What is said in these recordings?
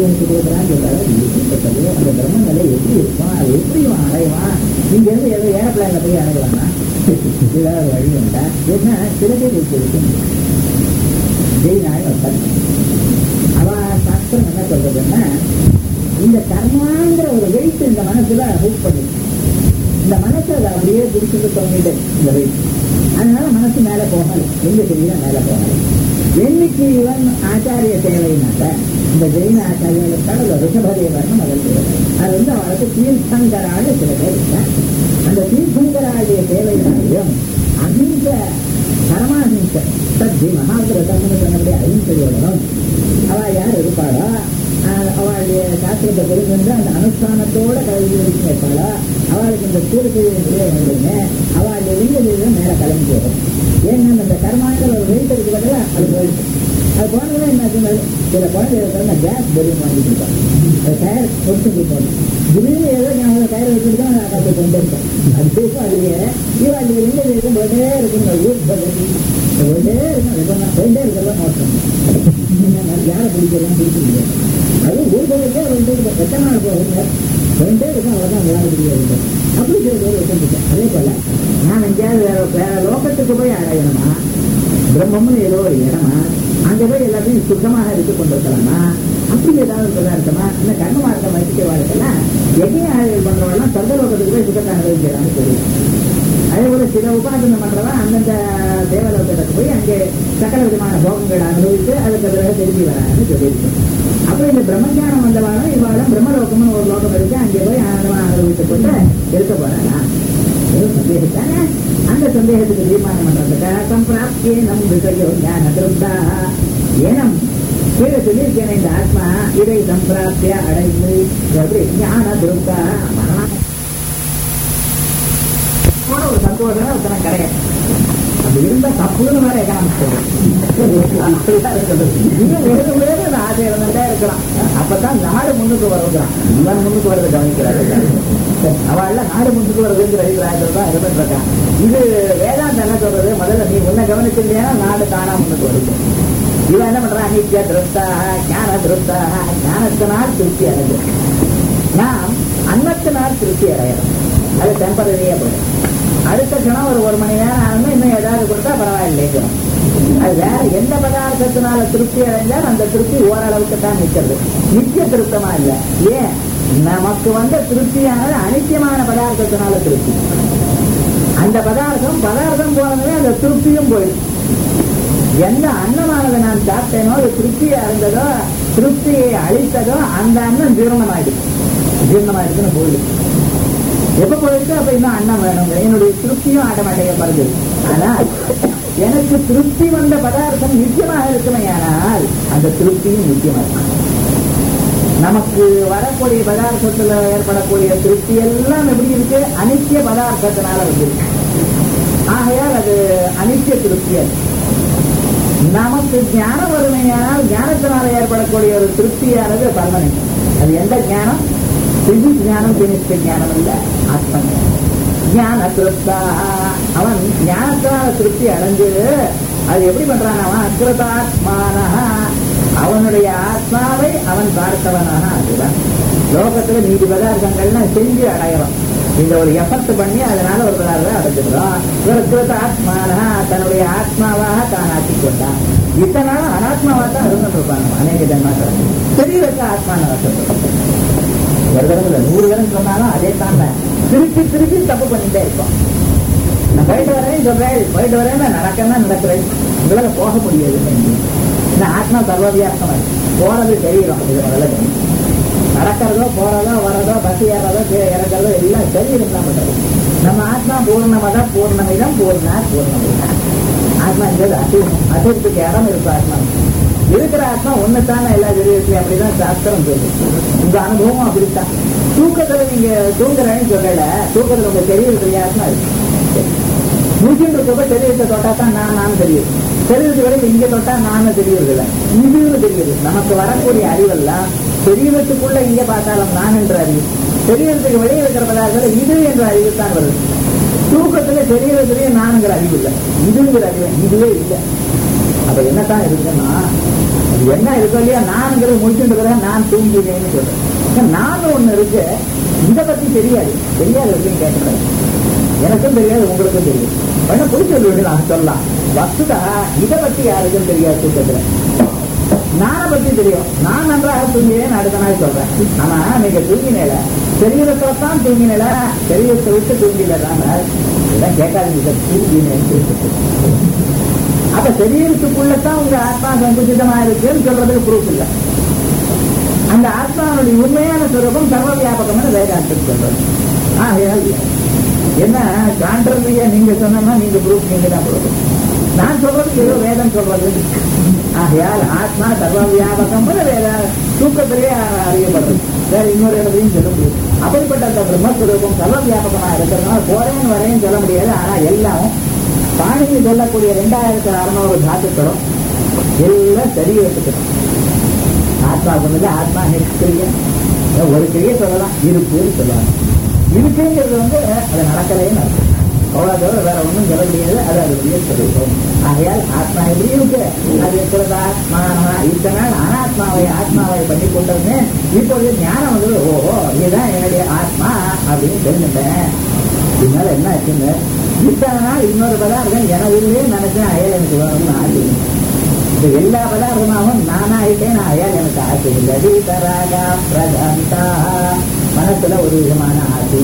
உபநிஷத்து கொடுக்குறான்னு சொல்றாரு இது எப்படிப்பட்டது அந்த பிரம்ம நிலை எப்படி இருக்கும் அது எப்படி இவன் அடைவான் இங்க இருந்து ஏதோ ஏரோப்ளைன்ல போய் அடைவானா ஏதாவது வழி உண்டா ஏன்னா சில பேர் இருக்கு ஜெயினாய் ஒருத்தர் அவ சாஸ்திரம் என்ன சொல்றதுன்னா இந்த கர்மாங்கிற ஒரு வெயிட் இந்த மனசுல ஹூப் பண்ணி இந்த மனசு அதை அப்படியே பிடிச்சிட்டு தோங்கிட்டு இந்த வெயிட் அதனால மனசு மேல போகல எங்க தெரியல மேல போகல என்னைக்கு இவன் ஆச்சாரிய சேவைனாக்க இந்த ஜெயின ஆச்சாரியம் இருக்கால் அது ரிஷபதேவர்னு முதல் பேர் அது வந்து அவளுக்கு தீர்த்தங்கராடு சில பேர் இருக்கான் அந்த தீர்த்தங்கராடைய சேவையினாலையும் அகிம்ச பரமாஹிம்ச சத்தி மகாபிரதம்னு சொன்னபடி அஹிம்சையோடனும் அவ யார் இருப்பாளோ ஆஹ் அவளுடைய சாஸ்திரத்தை புரிஞ்சு அந்த அனுஷ்டானத்தோட கல்வி வரைக்கும் இருப்பாளோ அவளுக்கு இந்த தீர்க்கையிலே வந்துங்க அவளுடைய லிங்கதீரம் மேல கிளம்பி போகும் ஏன்னா அந்த கர்மாக்கள் ஒரு வெயிட் இருக்கு பதிலா அது போயிடுச்சு அது போனதுல என்ன ஆச்சுன்னா, சில குழந்தைகளுக்கு வந்து கேஸ் பெலூன் வாங்கிட்டு இருப்பாங்க அது டயர் கொடுத்துட்டு போகணும் திடீர்னு ஏதோ ஞாபகம் டயர் வச்சுட்டு தான் நான் காசை கொண்டு இருக்கேன் அது அதுலயே இவன் லிங்க தீர்க்கம் போயிட்டே இருக்குங்க ஊர் பகுதி போயிட்டே இருக்கும் அது பண்ணா போயிட்டே இருக்கிறதா மோசம் யாரை பிடிக்கிறோம் பிடிக்க முடியாது அது ஊர் பகுதியே வந்து எத்தனை நாள் போகுங்க போயிட்டே இருக்கும் அவ்வளோதான் விளையாட முடியாது அப்படி சில பேர் வச்சுருக்கேன் அதே போல நான் எங்கேயாவது வேற வேற லோகத்துக்கு போய் அடையணுமா பிரம்மம்னு ஏதோ ஒரு இடமா அங்க போய் எல்லாத்தையும் சுத்தமாக இருக்கு கொண்டிருக்கலாமா அப்படி ஏதாவது பதார்த்தமா இந்த கர்ம மார்க்கம் வச்சுக்க வாழ்க்கலாம் எங்கே ஆய்வு பண்றவெல்லாம் சொர்க்கலோகத்துக்கு போய் சுத்தத்தை அனுபவிக்கிறான்னு தெரியும் அதே போல சில உபாசனம் பண்றவன் அந்தந்த தேவலோகத்துக்கு போய் அங்கே சகல விதமான போகங்களை அனுபவித்து அதுக்கு பிறகு திரும்பி வரான்னு சொல்லியிருக்கு அப்புறம் இந்த பிரம்மஞானம் வந்தவாளும் இவாளும் பிரம்மலோகம்னு ஒரு லோகம் இருக்கு அங்கே போய் ஆனந்தமா அனுபவித்துக் கொண்டு இருக்க போறாங்க ஒரு சந்தேகம் தானே அந்த சந்தேகத்துக்கு தீர்மானம் பண்றதுக்காக சம்பிராப்தியே நம் விஷயோ ஞான திருப்தா ஏனம் கீழே சொல்லியிருக்கேன் இந்த ஆத்மா இதை சம்பிராப்திய அடைந்து எப்படி ஞான திருப்தா போன ஒரு சந்தோஷம் ஒருத்தனை கிடையாது அது இருந்தா தப்புன்னு வேற எக்கனாமிக்ஸ் இன்னும் வேறு வேறு அந்த ஆசை இருந்துட்டே இருக்கலாம் அப்பதான் நாடு முன்னுக்கு வருகிறான் இவன் முன்னுக்கு வருது கவனிக்கிறாரு அவள் நாடு முன்னுக்கு வருதுங்கிற அபிப்பிராயத்தில் தான் இருந்துட்டு இருக்கான் இது வேதாந்தம் என்ன சொல்றது முதல்ல நீ உன்னை கவனிச்சிருந்தேன்னா நாடு தானா முன்னுக்கு வருது இவன் என்ன பண்றான் அனித்ய திருப்தாக ஞான திருப்தாக ஞானத்தினால் திருப்தி அடைஞ்சு நாம் அன்னத்தினால் திருப்தி அடையணும் அது டெம்பரரியா போயிடும் அடுத்த கணம் ஒரு ஒரு மணி நேரம் ஆகணும் இன்னும் ஏதாவது கொடுத்தா பரவாயில்லைங்கிறோம் அது வேற எந்த பதார்த்தத்தினால திருப்தி அடைஞ்சால் அந்த திருப்தி ஓரளவுக்கு தான் நிற்கிறது நித்திய திருப்தமா இல்லை ஏன் நமக்கு வந்த திருப்தியானது அனித்தியமான பதார்த்தத்தினால திருப்தி அந்த பதார்த்தம் பதார்த்தம் போனதுமே அந்த திருப்தியும் போயிடும் எந்த அன்னமானது நான் சாப்பிட்டேனோ அது திருப்தியா இருந்ததோ திருப்தியை அழித்ததோ அந்த அன்னம் ஜீரணமாயிடுச்சு ஜீரணமாயிடுச்சுன்னு போயிடும் எப்ப போயிட்டு அப்ப இன்னும் அன்னம் வேணும் என்னுடைய திருப்தியும் ஆட்டோமேட்டிக்கா வருது ஆனால் எனக்கு திருப்தி வந்த பதார்த்தம் நிச்சயமாக இருக்குமே ஆனால் அந்த திருப்தியும் நிச்சயமா இருக்கும் நமக்கு வரக்கூடிய பதார்த்தத்துல ஏற்படக்கூடிய திருப்தி எல்லாம் எப்படி இருக்கு அனித்திய பதார்த்தத்தினால வந்திருக்கு ஆகையால் அது அனித்திய திருப்தி அது நமக்கு ஞானம் வறுமையானால் ஞானத்தினால ஏற்படக்கூடிய ஒரு திருப்தியானது பர்மனன்ட் அது எந்த ஞானம் பிசிக்ஸ் ஞானம் கெமிஸ்ட்ரி ஞானம் இல்ல ஆத்ம ஞானம் ஞான திருப்தா அவன் ஞானத்தினால திருப்தி அடைஞ்சு அது எப்படி பண்றான் அவன் அக்கிருதாத்மான அவனுடைய ஆத்மாவை அவன் பார்த்தவனாக ஆகுதான் லோகத்துல நீதி பதார்த்தங்கள்லாம் செஞ்சு அடையலாம் இந்த ஒரு எஃபர்ட் பண்ணி அதனால ஒரு பதார்த்தம் அடைஞ்சிடுறோம் ஒரு கிருத ஆத்மான தன்னுடைய ஆத்மாவாக தான் ஆக்கிக் கொண்டான் இத்தனை நாளும் அனாத்மாவா தான் இருந்துட்டு இருப்பாங்க அநேக ஜன்மாக்கள் தெரியறதுக்கு ஆத்மான ஒரு தடவை நூறு தடவை சொன்னாலும் அதே தான் திருப்பி திருப்பி தப்பு பண்ணிட்டே இருக்கோம் நான் போயிட்டு வரேன் சொல்றேன் போயிட்டு வரேன் நடக்கணும் நடக்கிறேன் உங்களால போக முடியாது இந்த ஆத்மா சர்வவியாசமா இருக்கு போறது தெரியும் இது முதல்ல தெரியும் நடக்கிறதோ போறதோ வரதோ பஸ் ஏறதோ கீழே இறங்குறதோ எல்லாம் தெரியும் தான் பண்றது நம்ம ஆத்மா பூர்ணமத பூர்ணமிதம் பூர்ணா பூர்ணமிதம் ஆத்மாங்கிறது அசு அசுரத்துக்கு இடம் இருக்கு ஆத்மா இருக்கிற ஆத்மா ஒண்ணு தானே எல்லா தெரியுது அப்படிதான் சாஸ்திரம் சொல்லுது உங்க அனுபவம் அப்படித்தான் தூக்கத்துல நீங்க தூங்குறேன்னு சொல்லல தூக்கத்துல உங்க தெரியறது ஆத்மா இருக்கு மூச்சுன்னு இருக்கப்ப தெரியறத தொட்டா தான் நான் நான் தெரியும் தெரியறது வரைக்கும் இங்க தொட்டா நானும் தெரியறது இல்லை இதுன்னு தெரியுது நமக்கு வரக்கூடிய அறிவெல்லாம் தெரியறதுக்குள்ள இங்க பார்த்தாலும் நான் என்ற அறிவு தெரியறதுக்கு வெளியே இருக்கிற பதார்த்தத்துல இது என்ற அறிவு தான் வருது தூக்கத்துல தெரியறதுலயே நானுங்கிற அறிவு இல்லை இதுங்கிற அறிவு இதுவே இல்லை அப்ப என்னத்தான் இருக்குன்னா அது என்ன இருக்கோ இல்லையா நான்ங்கிறது முடிச்சுட்டு இருக்கிறேன் நான் தூங்கினேன்னு சொல்றேன் நான் ஒண்ணு இருக்கு இதை பத்தி தெரியாது தெரியாது அப்படின்னு கேட்டுக்கிறேன் எனக்கும் தெரியாது உங்களுக்கும் தெரியும் வேணா போய் சொல்லுவேன் நான் சொல்லலாம் வசுதா இதை பத்தி யாருக்கும் தெரியாது தூக்கத்துல நானை பத்தி தெரியும் நான் நன்றாக தூங்கினேன் அடுத்த நாள் சொல்றேன் ஆனா நீங்க தூங்கினேல சரீரத்துல தான் தூங்கினேல சரீரத்தை விட்டு தூங்கினதான் இதான் கேட்காதீங்க சார் தூங்கினேன் அப்ப சரீரத்துக்குள்ளதான் உங்க ஆத்மா சங்குச்சிதமா இருக்குன்னு சொல்றதுக்கு ப்ரூஃப் இல்லை அந்த ஆத்மாவுடைய உண்மையான சுரூபம் சர்வ வியாபகம்னு வேதாந்தம் சொல்றது ஆகையால் என்ன காண்ட்ரவியா நீங்க சொன்னா நீங்க ப்ரூஃப் நீங்க தான் கொடுக்கணும் நான் சொல்றது ஏதோ வேதம் சொல்றது ஆகையால் ஆத்மா சர்வ வியாபகம்னு வேத தூக்கத்திலேயே அறியப்படுறது வேற இன்னொரு இடத்தையும் சொல்ல முடியும் அப்படிப்பட்ட அந்த பிரம்மஸ்வரூபம் சர்வ வியாபகமா இருக்கிறதுனால போறேன்னு வரேன்னு சொல்ல முடியாது ஆனா எல்லாம் பாணியில் சொல்லக்கூடிய ரெண்டாயிரத்தி அறுநூறு தாத்துக்களும் எல்லாம் சரி எடுத்துக்கணும் ஆத்மா சொன்னது ஆத்மா நிஷ்கிரியம் ஒரு கிரியை சொல்லலாம் இருக்குன்னு சொல்லலாம் இருக்குங்கிறது வந்து அது நடக்கலைன்னு அர்த்தம் அவ்வளோ தவிர வேற ஒன்றும் சொல்ல முடியாது அது அதனுடைய சொல்லுவோம் ஆகையால் ஆத்மா எப்படி இருக்கு அது இருக்கிறதா ஆத்மா இத்தனை நாள் அனாத்மாவை ஆத்மாவை பண்ணி கொண்டது இப்பொழுது ஞானம் வந்து ஓஹோ இதுதான் என்னுடைய ஆத்மா அப்படின்னு தெரிஞ்சுட்டேன் இதனால என்ன ஆச்சுங்க இத்தனை நாள் இன்னொரு பதார்த்தம் எனக்குள்ளே நினைச்சேன் அயல் எனக்கு வேணும்னு ஆசை இந்த எல்லா பதார்த்தமாகவும் நானாயிட்டேன் நான் அயல் எனக்கு ஆசை இல்லை தீதராகா பிரகந்தா மனசுல ஒரு விதமான ஆசை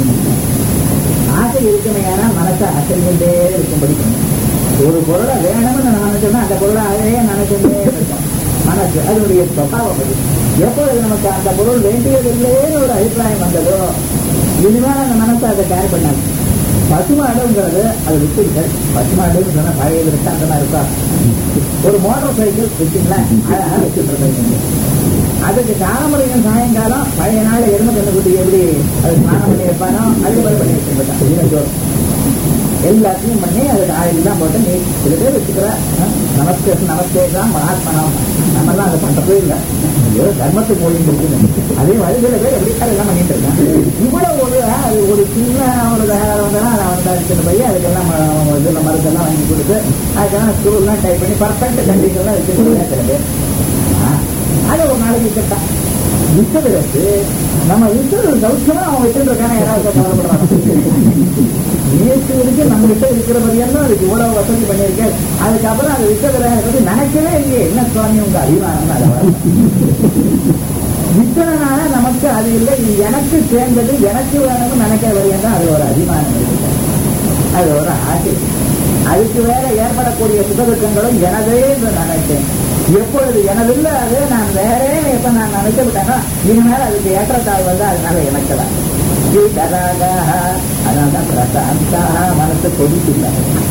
ஆசை இருக்குமே ஏன்னா மனசை அசைந்துட்டே இருக்கும்படி பண்ணும் ஒரு பொருளை வேணும்னு நான் நினைச்சோம்னா அந்த பொருளை அதையே நினைச்சுட்டே இருக்கும் மனசு அதனுடைய சுவாவம் அது எப்பொழுது நமக்கு அந்த பொருள் வேண்டியதில்லைன்னு ஒரு அபிப்பிராயம் வந்ததோ இனிமேல் அந்த மனசை அதை கேர் பண்ணாது பசுமாடுங்கிறது அது வித்துருங்கள் பசுமாடுன்னு சொன்னா பழைய விற்காந்தமா இருக்கா ஒரு மோட்டார் சைக்கிள் வச்சுங்களா அழகா வச்சுட்டு இருக்கீங்க அதுக்கு காலமுறையும் சாயங்காலம் பழைய நாள் எருமை கண்டுபிடி எப்படி அது ஸ்நானம் பண்ணி வைப்பானோ அது மாதிரி பண்ணி வச்சுருப்பான் எல்லாத்தையும் பண்ணி அதுக்கு ஆயில் தான் போட்டு நீ சில பேர் வச்சுக்கிற நமஸ்தே நமஸ்தே தான் மகாத்மனம் நம்மலாம் அதை பண்றதே இல்லை ஏதோ தர்மத்துக்கு மொழின்னு இருக்குது அதே மாதிரி சில பேர் எப்படி அதெல்லாம் பண்ணிட்டு இருக்காங்க இவ்வளவு ஒரு அது ஒரு சின்ன ஒரு தகவல் வந்தா அதை வந்து அடிச்சுட்டு போய் அதுக்கெல்லாம் ம- இதுல மருந்தெல்லாம் வாங்கி கொடுத்து அதுக்கெல்லாம் ஸ்கூல்லாம் டைப் பண்ணி பர்ஃபெக்ட் கண்டிஷன்லாம் வச்சுட்டு சில பேர் ஆ, அது ஒரு நாளைக்கு கேட்டான் விசதுக்கு நம்ம விசது சௌக்கியமா அவன் வச்சுட்டு இருக்கானே யாராவது கவலைப்படுறாங்க நேற்று வரைக்கும் நம்ம கிட்ட இருக்கிற பரியெல்லாம் அதுக்கு இவ்வளவு வசதி பண்ணியிருக்கேன் அதுக்கப்புறம் அது விசதுராக பத்தி நினைக்கவே இல்லையே என்ன சுவாமி உங்க அபிமானம் அதை இத்தனை நாளா நமக்கு அது இல்லை இது எனக்கு சேர்ந்தது எனக்கு வேணும்னு நினைக்கிற வரையும் தான் அது ஒரு அபிமானம் இருக்கு அது ஒரு ஆசை அதுக்கு வேற ஏற்படக்கூடிய சுகதுக்கங்களும் எனதே என்று நினைத்தேன் எப்பொழுது எனதில்லை அது நான் வேறே எப்ப நான் நினைக்க விட்டேன்னா இனிமேல் அதுக்கு ஏற்றத்தாழ்வு வந்து அதனால எனக்கு தான் அதனால்தான் பிரசாந்தா மனசு கொதிக்கில்லை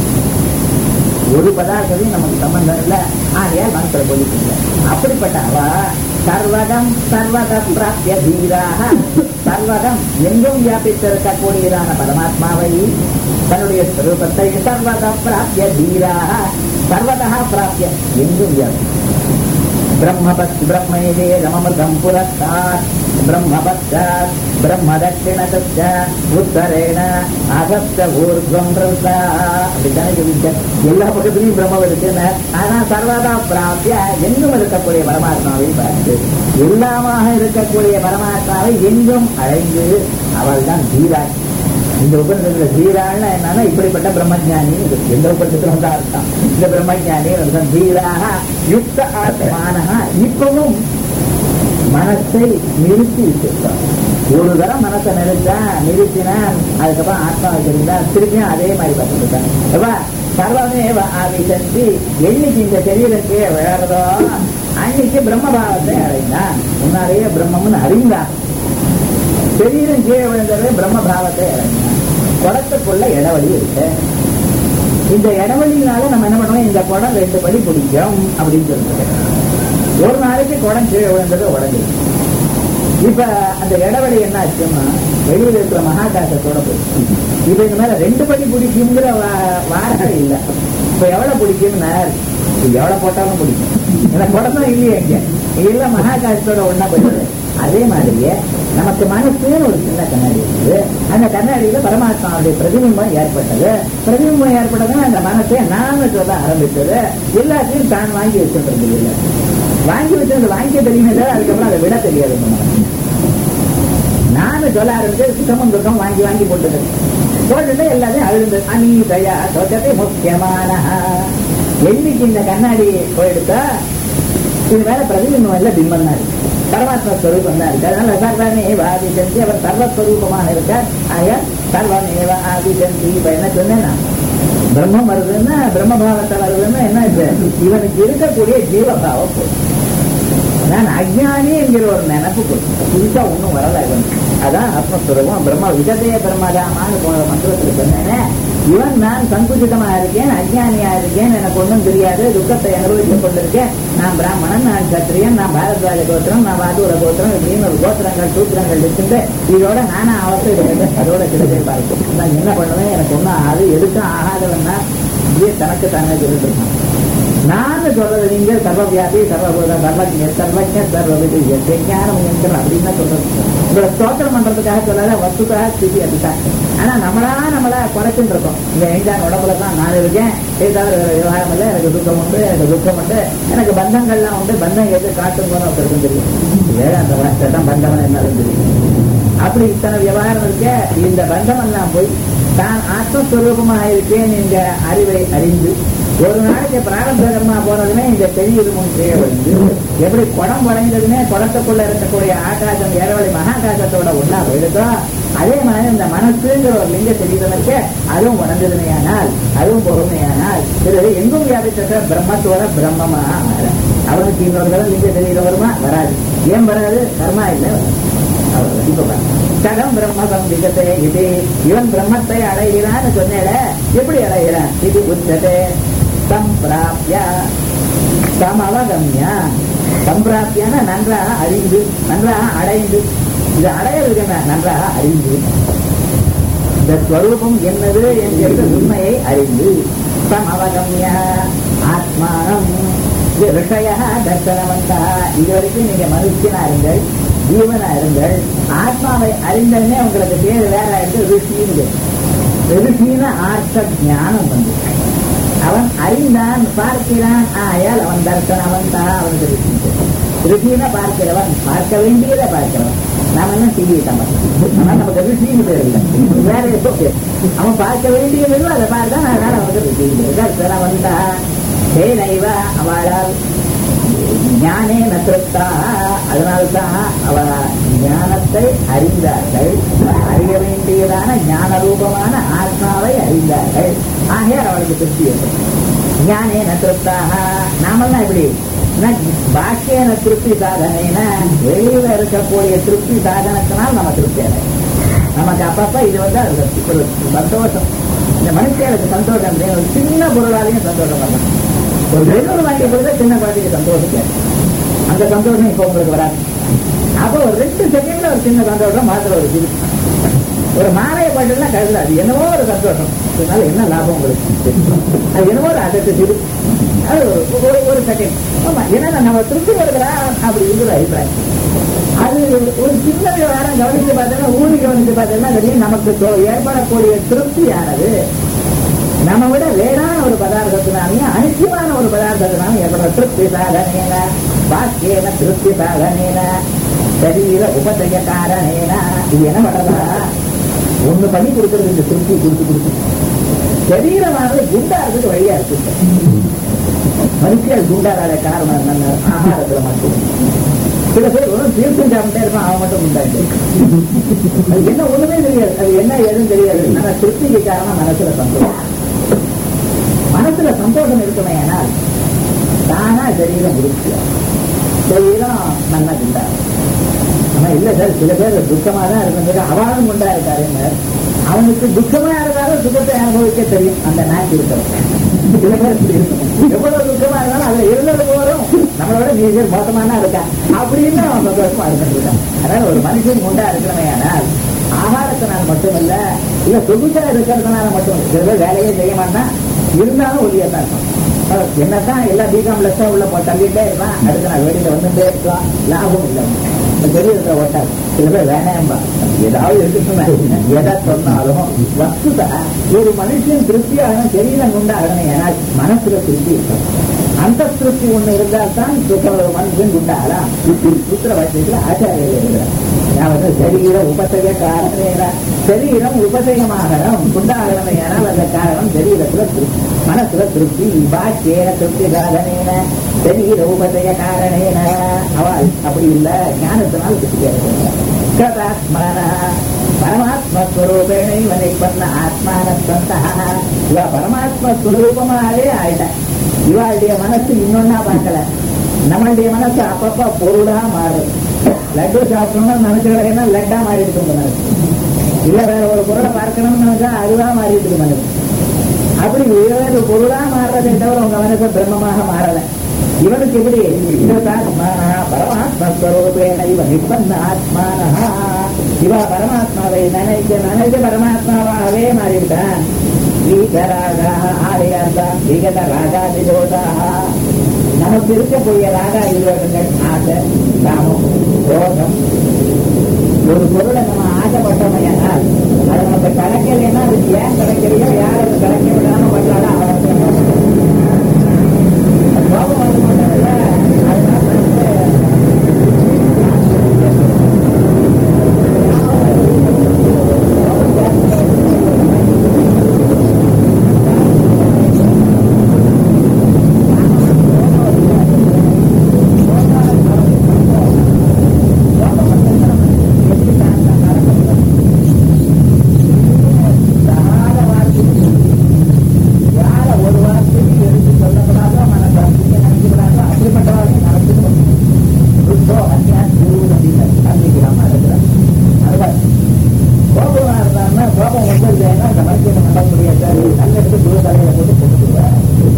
ஒரு பதார்த்தத்தையும் நமக்கு சம்பந்தம் இல்லை ஆகையால் மனசுல கொதிக்கில்லை அப்படிப்பட்ட அவ சர்வதம் சர்வத பிராப்திய தீராக சர்வதம் எங்கும் வியாபித்திருக்கக்கூடியதான பரமாத்மாவை தன்னுடைய ஸ்வரூபத்தை சர்வத பிராப்திய தீராக சர்வதா பிராப்திய எங்கும் வியாபி ब्रह्मपत् ब्रह्मैवेदमृतम् पुरस्तात् ब्रह्मपश्चात् ब्रह्मदक्षिणतश्च उत्तरेण அகஸ்த ஊர்துவம் பிரசா அப்படித்தானே சொல்லிட்டு எல்லா பக்கத்துலையும் பிரம்மம் இருக்குன்னு ஆனா சர்வதா பிராப்திய எங்கும் இருக்கக்கூடிய பரமாத்மாவை பார்த்து எல்லாமாக இருக்கக்கூடிய பரமாத்மாவை எங்கும் அழைந்து அவள் தான் தீரா இந்த உபநிஷத்துல தீரான்னா என்னன்னா இப்படிப்பட்ட பிரம்மஜானி எந்த உபநிஷத்துல வந்து அர்த்தம் இந்த பிரம்மஜானி அர்த்தம் தீராக யுக்த ஆத்மானஹா இப்பவும் மனசை நிறுத்தி வச்சிருக்கான் ஒரு தரம் மனசை நிறுத்தா நிறுத்தினான் அதுக்கப்புறம் ஆத்மாவை தெரிந்தா திருப்பியும் அதே மாதிரி பார்த்துருக்கான் எப்பா சர்வமேவ ஆவிசந்தி என்னைக்கு இந்த சரீரம் கீழே விழறதோ அன்னைக்கு பிரம்மபாவத்தை அடைந்தான் முன்னாலேயே பிரம்மம்னு அறிந்தான் சரீரம் கீழே விழுந்தது பிரம்மபாவத்தை அடைந்தான் குடத்துக்குள்ள இடவழி இருக்கு இந்த இடவழியினால நம்ம என்ன பண்ணுவோம் இந்த குடம் ரெண்டு படி பிடிக்கும் அப்படின்னு சொல்லிட்டு ஒரு நாளைக்கு குடம் கீழே விழுந்தது உடஞ்சி இப்ப அந்த இடவெளி என்ன ஆச்சுன்னா வெளியில இருக்கிற மகாகாசத்தோட போயிடுச்சு இப்ப இந்த மேல ரெண்டு படி பிடிக்குங்கிற வா- வார்த்தை இல்ல இப்ப எவ்வளவு பிடிக்கும்னா இது எவ்வளவு போட்டாலும் பிடிக்கும் ஏன்னா குடம் தான் இல்லையே இங்க இல்ல மகாகாசத்தோட ஒண்ணா போயிடுது அதே மாதிரியே நமக்கு மனசுன்னு ஒரு சின்ன கண்ணாடி இருக்குது அந்த கண்ணாடியில பரமாத்மாவுடைய பிரதிபிம்பம் ஏற்பட்டது பிரதிபிம்பம் ஏற்பட்டதுன்னா அந்த மனசை நான் சொல்ல ஆரம்பித்தது எல்லாத்தையும் தான் வாங்கி வச்சுட்டு இல்லை வாங்கி வச்சது வாங்கிக்க தெரியுமே தவிர அதுக்கப்புறம் அதை விட தெரியாது நமக்கு. நானும் சொல்ல ஆரம்பிச்சு சுத்தமும் துக்கம் வாங்கி வாங்கி போட்டுது போட்டுட்டு எல்லாத்தையும் அழுந்து அநீதயா தோற்றத்தை முக்கியமான என்னைக்கு இந்த கண்ணாடி போயிடுத்தா இது மேல பிரதிபிம்பம் இல்ல பிம்பம் தான் இருக்கு பரமாத்ம ஸ்வரூபம் தான் இருக்கு அதனால சர்வமேவ ஆதிசந்தி அவர் சர்வஸ்வரூபமாக இருக்கார் ஆக சர்வமேவ ஆதிசந்தி இப்ப என்ன சொன்னேன்னா பிரம்மம் வருதுன்னா பிரம்மபாவத்தை வருதுன்னா என்ன இது? இவனுக்கு இருக்கக்கூடிய ஜீவபாவம் போதும் நான் அஜ்ஞானி என்கிற ஒரு நினைப்பு போதும் புதுசா ஒண்ணும் வரல இவன் அதான் ஆத்மஸ்வரூபம் பிரம்ம விஜதய பிரம்மதாமான்னு போன மந்திரத்தில் சொன்னேன் இவன் நான் சங்குச்சிதமா இருக்கேன் அஜ்ஞானியா இருக்கேன் எனக்கு ஒண்ணும் தெரியாது துக்கத்தை அனுபவித்துக் கொண்டிருக்கேன் நான் பிராமணன் நான் சத்திரியன் நான் பாரத்வாஜ கோத்திரம் நான் பாதூர கோத்திரம் இப்படின்னு ஒரு கோத்திரங்கள் சூத்திரங்கள் இருக்கு இதோட நானா அவசரம் இருக்கிறேன் அதோட கிடைச்சே பார்க்கும் நான் என்ன பண்ணுவேன் எனக்கு ஒண்ணும் ஆகாது எதுக்கும் ஆகாதவன்னா இப்படியே தனக்கு தானே சொல்லிட்டு இருக்கான் நான் சொல்றது நீங்க சர்வவியாபி சர்வபூத சர்வஜ சர்வஜ சர்வவிது ஞானம் யந்திரம் அப்படின்னு தான் சொல்றது உங்களை ஸ்தோத்திரம் பண்றதுக்காக சொல்லாத வஸ்துக்காக ஸ்திதி அதுதான் ஆனா நம்மளா நம்மள குறைச்சுட்டு இருக்கோம் இந்த எஞ்சான் உடம்புல தான் நான் இருக்கேன் ஏதாவது வேற விவகாரம் இல்லை எனக்கு துக்கம் உண்டு எனக்கு துக்கம் உண்டு எனக்கு பந்தங்கள்லாம் உண்டு பந்தம் எது காட்டும் போன ஒருத்தருக்கும் தெரியும் வேதாந்த வார்த்தை தான் பந்தம் என்ன தெரியும் அப்படி இத்தனை விவகாரம் இருக்க இந்த பந்தம் எல்லாம் போய் தான் ஆத்மஸ்வரூபமாக இருக்கேன் என்ற அறிவை அறிந்து ஒரு நாளைக்கு பிராரம்ப கர்மா போனதுமே இந்த தெரியுதுமும் கீழே வந்து எப்படி குடம் வளைந்ததுமே குடத்துக்குள்ள இருக்கக்கூடிய ஆகாசம் ஏரவழி மகாகாசத்தோட ஒன்னா போயிடுதோ அதே மாதிரி இந்த மனசுங்கிற ஒரு லிங்க தெரியுதற்கு அதுவும் உணர்ந்ததுமையானால் அதுவும் பொறுமையானால் இது எங்கும் வியாபித்த பிரம்மத்தோட பிரம்மமா மாற அவனுக்கு இன்னொரு தடவை லிங்க தெரியுத வருமா வராது ஏன் வராது கர்மா இல்லை அவ்வளவுதான். இப்ப பாருங்க. சகம் பிரம்ம சம்பிகத்தை இது இவன் பிரம்மத்தை அடைகிறான்னு சொன்னேட எப்படி அடைகிறான் இது உச்சதே சம்பிராப்ய சமவகம்யா சம்பிராப்தியான நன்றாக அறிந்து நன்றாக அடைந்து இது அடையிறது என்ன நன்றாக அறிந்து இந்த ஸ்வரூபம் என்னது என்கிற உண்மையை அறிந்து சமவகம்ய ஆத்மானம் இது ரிஷய தர்சனவந்தா இது வரைக்கும் நீங்க மனுஷனா இருங்கள் ஜீவனா இருங்கள் ஆத்மாவை அறிந்ததுமே உங்களுக்கு பேர் வேற ஆயிடுச்சு ரிஷின்னு ரிஷின ஆர்த்த ஞானம் வந்து அவன் அறிந்தான் பார்க்கிறான் ஆயால் அவன் தர்சனவந்தா அவனுக்கு ரிஷி ரிஷின பார்க்கிறவன் பார்க்க வேண்டியதை பார்க்கிறவன் நாம என்ன டிவி ஆனா நமக்கு ரிஷின்னு பேர் இல்லை வேற எப்போ பேர் அவன் பார்க்க வேண்டியது அதை பார்த்தா அதனால அவனுக்கு ரிஷி தர்சனவந்தா சேனைவ அவளால் ஞானே நத்திருத்தா அதனால்தான் அவ ஞானத்தை அறிந்தார்கள் அறிய வேண்டியதான ஞான ரூபமான ஆத்மாவை அறிந்தார்கள் ஆகையால் அவளுக்கு திருப்தி ஏற்படும் ஞானே நத்திருத்தாக நாமெல்லாம் எப்படி பாக்கியன திருப்தி சாதனைன வெளியில இருக்கக்கூடிய திருப்தி சாதனத்தினால் நம்ம திருப்தி அடையும் நமக்கு அப்பப்ப இது வந்து அது ஒரு சந்தோஷம் இந்த மனுஷனுக்கு சந்தோஷம் இல்லை. ஒரு சின்ன பொருளாலையும் சந்தோஷம் வரலாம் ஒரு ரெண்டு வாங்கி கொடுத்தா சின்ன குழந்தைக்கு சந்தோஷம் கிடையாது. அந்த சந்தோஷம் இப்ப உங்களுக்கு வராது அப்போ ஒரு ரெண்டு செகண்ட்ல ஒரு சின்ன சந்தோஷம் மாத்திர ஒரு சிறு ஒரு மாலையை பாட்டுனா கருது அது என்னவோ ஒரு சந்தோஷம் இதனால என்ன லாபம் உங்களுக்கு அது என்னவோ ஒரு அதற்கு சிறு அது ஒரு- ஒரு ஒரு செகண்ட் ஆமா ஏன்னா நம்ம திருப்தி வருகிறா அப்படி இருக்குது அபிப்பிராயம் அது ஒரு சின்ன விவகாரம் கவனித்து பார்த்தோம்னா ஊழி கவனித்து பார்த்தோம்னா தெரியும் நமக்கு தோ- ஏற்படக்கூடிய திருப்தியானது நம்ம விட வேறான ஒரு பதார்த்தத்தினாலையும் அனித்தியமான ஒரு பதார்த்தத்தினாலும் ஏற்பட திருப்தி சாதனேன பாக்கியேன திருப்தி சாதனேன சரீர உபதய காரணேன இது என்ன பண்றதா ஒண்ணு பண்ணி கொடுக்கறது இந்த திருப்தி கொடுத்து கொடுத்து சரீரமானது குண்டாறதுக்கு வழியா இருக்கு மனுஷியல் குண்டாடாத காரணம் என்னன்னா ஆகாரத்துல மட்டும் சில பேர் வெறும் தீர்த்தம் சாப்பிட்டே இருப்பான் அவன் மட்டும் உண்டாச்சு அது என்ன ஒண்ணுமே தெரியாது அது என்ன ஏதுன்னு தெரியாது ஆனா திருப்திக்கு காரணம் மனசுல சந்தோஷம் மனசுல சந்தோஷம் இருக்குமே ஆனால் தானா சரீரம் முடிச்சிடும் சரீரம் நல்லா குண்டா ஆனா இல்ல சார் சில பேர் துக்கமா தான் இருக்கும் அவனும் குண்டா இருக்காரு அவனுக்கு துக்கமா இருந்தாலும் சுகத்தை அனுபவிக்க தெரியும் அந்த நாக்கு இருக்கிறவன் சில பேர் இப்படி இருக்கும். எவ்வளவு துக்கமா இருந்தாலும் அதுல இருந்தது போறோம் நம்மளோட நீங்க மோசமான இருக்கா அப்படின்னு அவன் சந்தோஷமா இருக்கான் அதனால ஒரு மனுஷன் குண்டா இருக்கிறவன் ஆனால் ஆகாரத்தினால் மட்டுமல்ல இல்ல சொகுசா இருக்கிறதுனால மட்டும் இல்ல. சில பேர் வேலையே செய்ய மாட்டான் இருந்தாலும் ஒளியா தான் இருக்கும் அஹ் என்னதான் எல்லா பிகாம் லெஸ்ஸா உள்ள போ தள்ளிட்டே இருப்பான் அடுத்த நாள் வெளியில வந்துட்டே இருக்கலாம் லாபம் இல்லை இந்த பெரிய இருக்கிற ஓட்டார் சில பேர் வேணாம்பா ஏதாவது இருக்குன்னா எதை சொன்னாலும் வஸ்துதா ஒரு மனுஷன் திருப்தியாக சரீரம் கொண்டாகணும் ஏன்னா மனசுல திருப்தி இருக்கும் அந்த திருப்தி ஒண்ணு இருந்தால் தான் சுத்த மனுஷன் உண்டாகலாம் புத்திர வயசுல ஆச்சாரியர் இருக்கிறார் அதாவது சரீர உபசய காரணேன சரீரம் உபசயமாகணும் உண்டாகணும் ஏனால் அந்த காரணம் சரீரத்துல திருப்தி மனசுல திருப்தி பாக்கியேன திருப்தி சாதனேன சரீர உபசய காரணேன அவள் அப்படி இல்ல ஞானத்தினால் திருப்தி கதாத்மான பரமாத்மஸ்வரூபேண இவனை பண்ண ஆத்மான சொந்தா இவ பரமாத்மஸ்வரூபமாகவே ஆயிட்டான் இவாளுடைய மனசு இன்னொன்னா பார்க்கல நம்மளுடைய மனசு அப்பப்ப பொருளா மாறும் லட்டு சாப்பிடணும்னு நினைச்சுக்கிறேன்னா லட்டா மாறி இருக்கும் மனசு இல்ல வேற ஒரு பொருளை பார்க்கணும்னு நினைச்சா அதுவா மாறி இருக்கு மனசு அப்படி வேறு பொருளா மாறுறதை தவிர உங்க மனசு பிரம்மமாக மாறல இவனுக்கு எப்படி ஆத்மானா பரமாத்மஸ்வரூபேண இவன் நிப்பந்த ஆத்மானஹா இவ பரமாத்மாவை நினைச்சு நினைச்சு பரமாத்மாவாகவே மாறிவிட்டான் வீகராகா ஆரியார்த்தா விகத ராகாதி தோஷாக நமக்கு இருக்கக்கூடிய ராகா விரோதங்கள் ஆசை காமம் ரோகம் ஒரு பொருளை நம்ம ஆசைப்பட்டோமையானால் அது நமக்கு கிடைக்கலைன்னா அது ஏன் கிடைக்கலையோ யார் அது கிடைக்க விடாம பண்றாளோ அவருக்கு கோபம் வந்து மட்டும் இல்ல அதனால வந்து யார வார்த்தை யார ஒரு வார்த்தைக்கு எடுத்து சொல்லப்படாதோ மனசு அப்படிங்க நினைக்கப்படாதோ அப்படிப்பட்ட வார்த்தை நடத்துக்கணும் ருத்தோ அந்நியான் குரு அப்படின்னு அறிவிக்கலாமா இருக்கிறார் அதுதான் கோபமா இருந்தாங்கன்னா கோபம் வந்து இல்லைன்னா அந்த மனுஷன் பண்ண முடியாது நல்ல எடுத்து குரு தலையில போட்டு போட்டுக்குவார்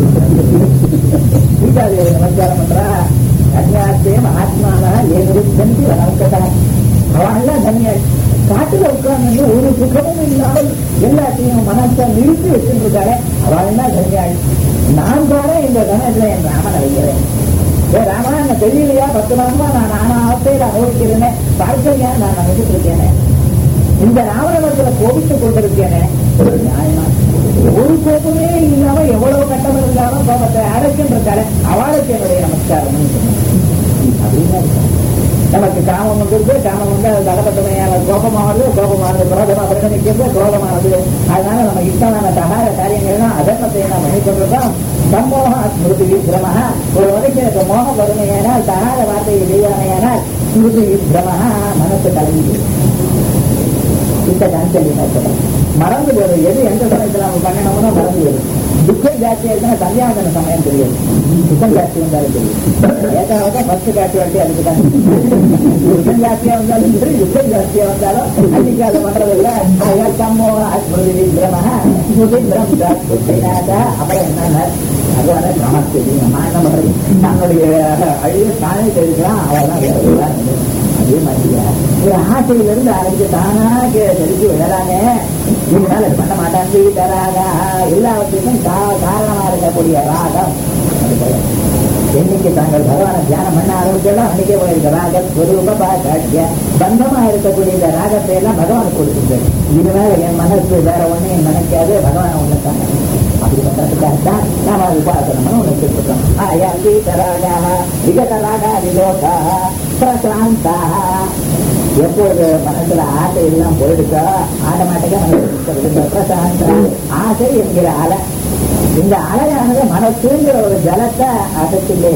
சீதாதேவி நமஸ்காரம் பண்றா கன்யாசேம் ஆத்மானா ஏழு சென்று வளர்க்கட்டா அவெல்லாம் தன்யாள் காட்டுல உட்கார்ந்து ஒரு சுகமும் இல்லாமல் எல்லாத்தையும் மனசை நிறுத்தி வச்சுருக்காரு அவெல்லாம் தன்யாள் நான் தானே இந்த கணத்துல என் ராமன் அழைக்கிறேன் ஏ ராமா என்ன தெரியலையா பத்து மாசமா நான் நானா அவத்தையில அனுபவிக்கிறேனே வாழ்க்கையா நான் நினைச்சிட்டு இருக்கேனே இந்த ராவணத்துல கோபித்துக் கொண்டிருக்கேனே ஒரு நியாயமா ஒரு கோபமே இல்லாம எவ்வளவு கட்டம் இருந்தாலும் கோபத்தை அடைக்கின்றிருக்காரு அவளுக்கு என்னுடைய நமஸ்காரம் அப்படின்னு அர்த்தம். நமக்கு காமம் வந்துருக்கு காமம் வந்து அது தடப்பட்டமையான கோபமானது கோபமானது குரோதமா பிரகணிக்கிறது குரோதமானது அதனால நம்ம இஷ்டமான தகார காரியங்கள்லாம் அதர்மத்தை நாம் பண்ணிக்கொண்டிருக்கோம் சம்மோக ஸ்மிருதி விக்ரமஹ ஒரு வகைக்கு எனக்கு மோகம் வறுமையானால் தகார வார்த்தையை செய்வானையானால் ஸ்மிருதி விக்ரமஹ மனசு கலங்கி இந்த காஞ்சலி மறந்து போயிடும் எது எந்த சமயத்துல நம்ம பண்ணணும்னோ மறந்து போயிடும் துக்கம் ஜாஸ்தியா இருக்குன்னா சந்தியாவந்தன சமயம் தெரியும் துக்கம் ஜாஸ்தி வந்தாலும் தெரியும் ஏதாவது ஃபர்ஸ்ட் காட்சி வண்டி அதுக்கு தான் துக்கம் ஜாஸ்தியா வந்தாலும் சரி துக்கம் ஜாஸ்தியா வந்தாலும் அன்னைக்கு அதை பண்றது இல்ல சம்மோ ஸ்மிருதி விக்ரமஹ ஸ்மிருதி பிரம்மாத அப்புறம் என்ன அது வர நமக்கு தெரியும் நான் என்ன பண்றது தன்னுடைய அழிவு தானே தெரிவிக்கலாம் அவெல்லாம் வேற ஒரு வேலை இல்லை. அதே மாதிரியா ஒரு ஆசையில இருந்து ஆரம்பிச்சு தானா தெரிஞ்சு விழறாங்க இதனால இது பண்ண மாட்டாங்க தராகா எல்லாவற்றுக்கும் கா- காரணமா இருக்கக்கூடிய ராகம் அது போல. என்னைக்கு தாங்கள் பகவான தியானம் பண்ண ஆரம்பிச்சோம் அன்னைக்கே போயிருக்க ராக ஸ்வரூப பாக்கிய பந்தமா இருக்கக்கூடிய இந்த ராகத்தை எல்லாம் பகவான் கொடுத்துருக்கு இதனால என் மனசு வேற ஒன்னையும் நினைக்காது பகவான் ஒண்ணு தானே அப்படி பண்றதுக்காகத்தான் நாம அது உபாசனம்னு ஒண்ணு வச்சிருக்கோம் ஆயா கீதராகா விகதராகா விலோகா பிரசாந்தா எப்போது மனசுல ஆசை எல்லாம் போயிடுச்சோ ஆட்டோமேட்டிக்கா மனசு பிரசாந்த ஆசை என்கிற அலை இந்த அலையானது மனசுங்கிற ஒரு ஜலத்தை அசைச்சுட்டே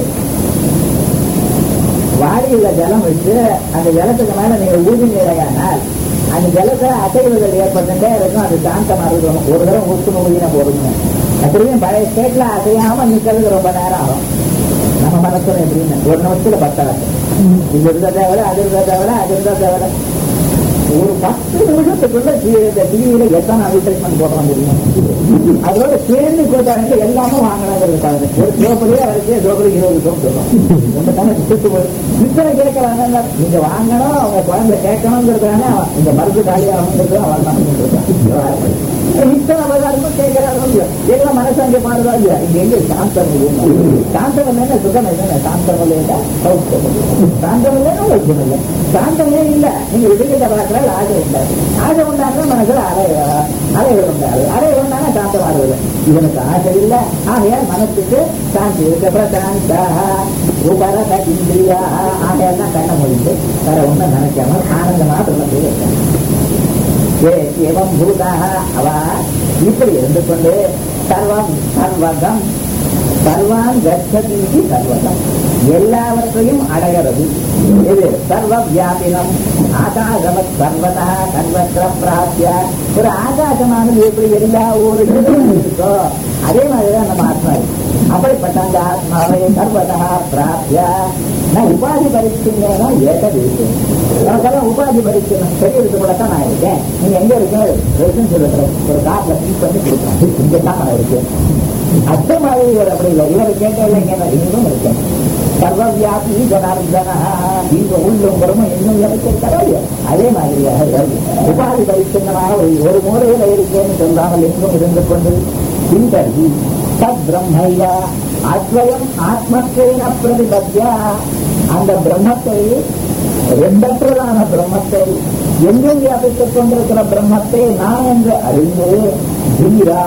வாடியில ஜலம் வச்சு அந்த ஜலத்துக்கு மேல நீங்க ஊதி நீரையானால் அந்த ஜலத்தை அசைவுகள் ஏற்பட்டுட்டே இருக்கும் அது சாந்தமா இருக்கும் ஒரு தடவை ஊத்து ஊதினா போடுங்க அப்படியும் பழைய ஸ்டேட்ல அசையாம நிக்கிறது ரொம்ப நேரம் ஆகும் நம்ம மனசுல எப்படின்னு ஒரு நிமிஷத்துல பத்தாது இது இருந்தா தேவை அது இருந்தா தேவை அது இருந்தா தேவை ஒரு பத்து நிமிஷத்துக்குள்ள டி- இந்த டிவியில எத்தனை அட்வர்டைஸ்மெண்ட் போட முடியும் அதோட சேர்ந்து போட்டாங்க எல்லாமே வாங்கினாங்கிறது பாருங்க ஒரு சோப்படியே வரைக்கும் சோப்படி இருபது சோப்பு சொல்லும் உங்க தானே சுட்டு போய் இத்தனை கேட்கறாங்க நீங்க வாங்கணும் அவங்க குழந்தை கேட்கணுங்கிறதுனால இந்த மருந்து காலியாகுங்கிறது அவன் தான் இத்தனை அவதாரமும் கேட்கிறாரோ இல்லையோ எல்லாம் மனசு அங்கே மாறுதா இல்லையா இங்க எங்க சாந்தம் இல்லையா சாந்தம் இல்லைன்னா சுகம் இல்லைன்னா சாந்தம் இல்லையா சௌக்கியம் இல்லை. சாந்தம் இல்லைன்னா வைத்தியம் இல்லை சாந்தமே இல்ல நீங்க விடுகிற பார்க்கல ஆசை இல்லை ஆசை உண்டாங்க மனசுல அலை அலைகள் உண்டாது அலை உண்டாங்க சாந்தம் ஆடுவது இவனுக்கு ஆசை இல்லை ஆகையால் மனசுக்கு சாந்தி இருக்கு பிரசாந்தா உபரத இந்திரியா ஆகையால் தான் கண்ணை முடிந்து வேற ஒன்றும் நினைக்காம ஆனந்தமா சொல்ல ஏ ஏவம் பூதாக அவ இப்படி இருந்து கொண்டு சர்வம் சர்வகம் சர்வான் கச்சதி சர்வகம் எல்லாவற்றையும் அடைகிறது இது சர்வ வியாபினம் ஆகாசம சர்வதா சர்வத்திர பிராப்திய ஒரு ஆகாசமானது எப்படி எல்லா ஊரிலும் இருக்கோ அதே மாதிரிதான் நம்ம ஆத்மா இருக்கு அப்படிப்பட்ட அந்த ஆத்மாவை சர்வதா பிராப்திய நான் உபாதி பரிசுன்னா ஏற்றது இருக்கு நமக்கெல்லாம் உபாதி பரிசனம் பெரியது கூட தான் நான் இருக்கேன் நீங்க எங்க இருக்கேன் சொல்லுங்க ஒரு கார்ல ஃபீஸ் பண்ணி கொடுக்குறேன் இங்க தான் நான் இருக்கேன் அத்த மாதிரி இவர் அப்படி இல்லை இவர் கேட்டதில்லை இங்க இன்னும் இருக்கேன் சர்வவியாபி ஜனார்தனா இங்க உள்ளும் புறமும் இன்னும் இருக்கிறாரோ அதே மாதிரியாக உபாதி பரிசுத்தமாக ஒரு மூலையில இருக்கேன்னு சொல்லாமல் எங்கும் இருந்து கொண்டு பின்தர்வி தத் பிரம்மையா அத்வயம் ஆத்மத்தேன பிரதிபத்தியா அந்த பிரம்மத்தை ரெண்டற்றதான பிரம்மத்தை எங்கும் வியாபித்துக் கொண்டிருக்கிற பிரம்மத்தை நான் என்று அறிந்து தீரா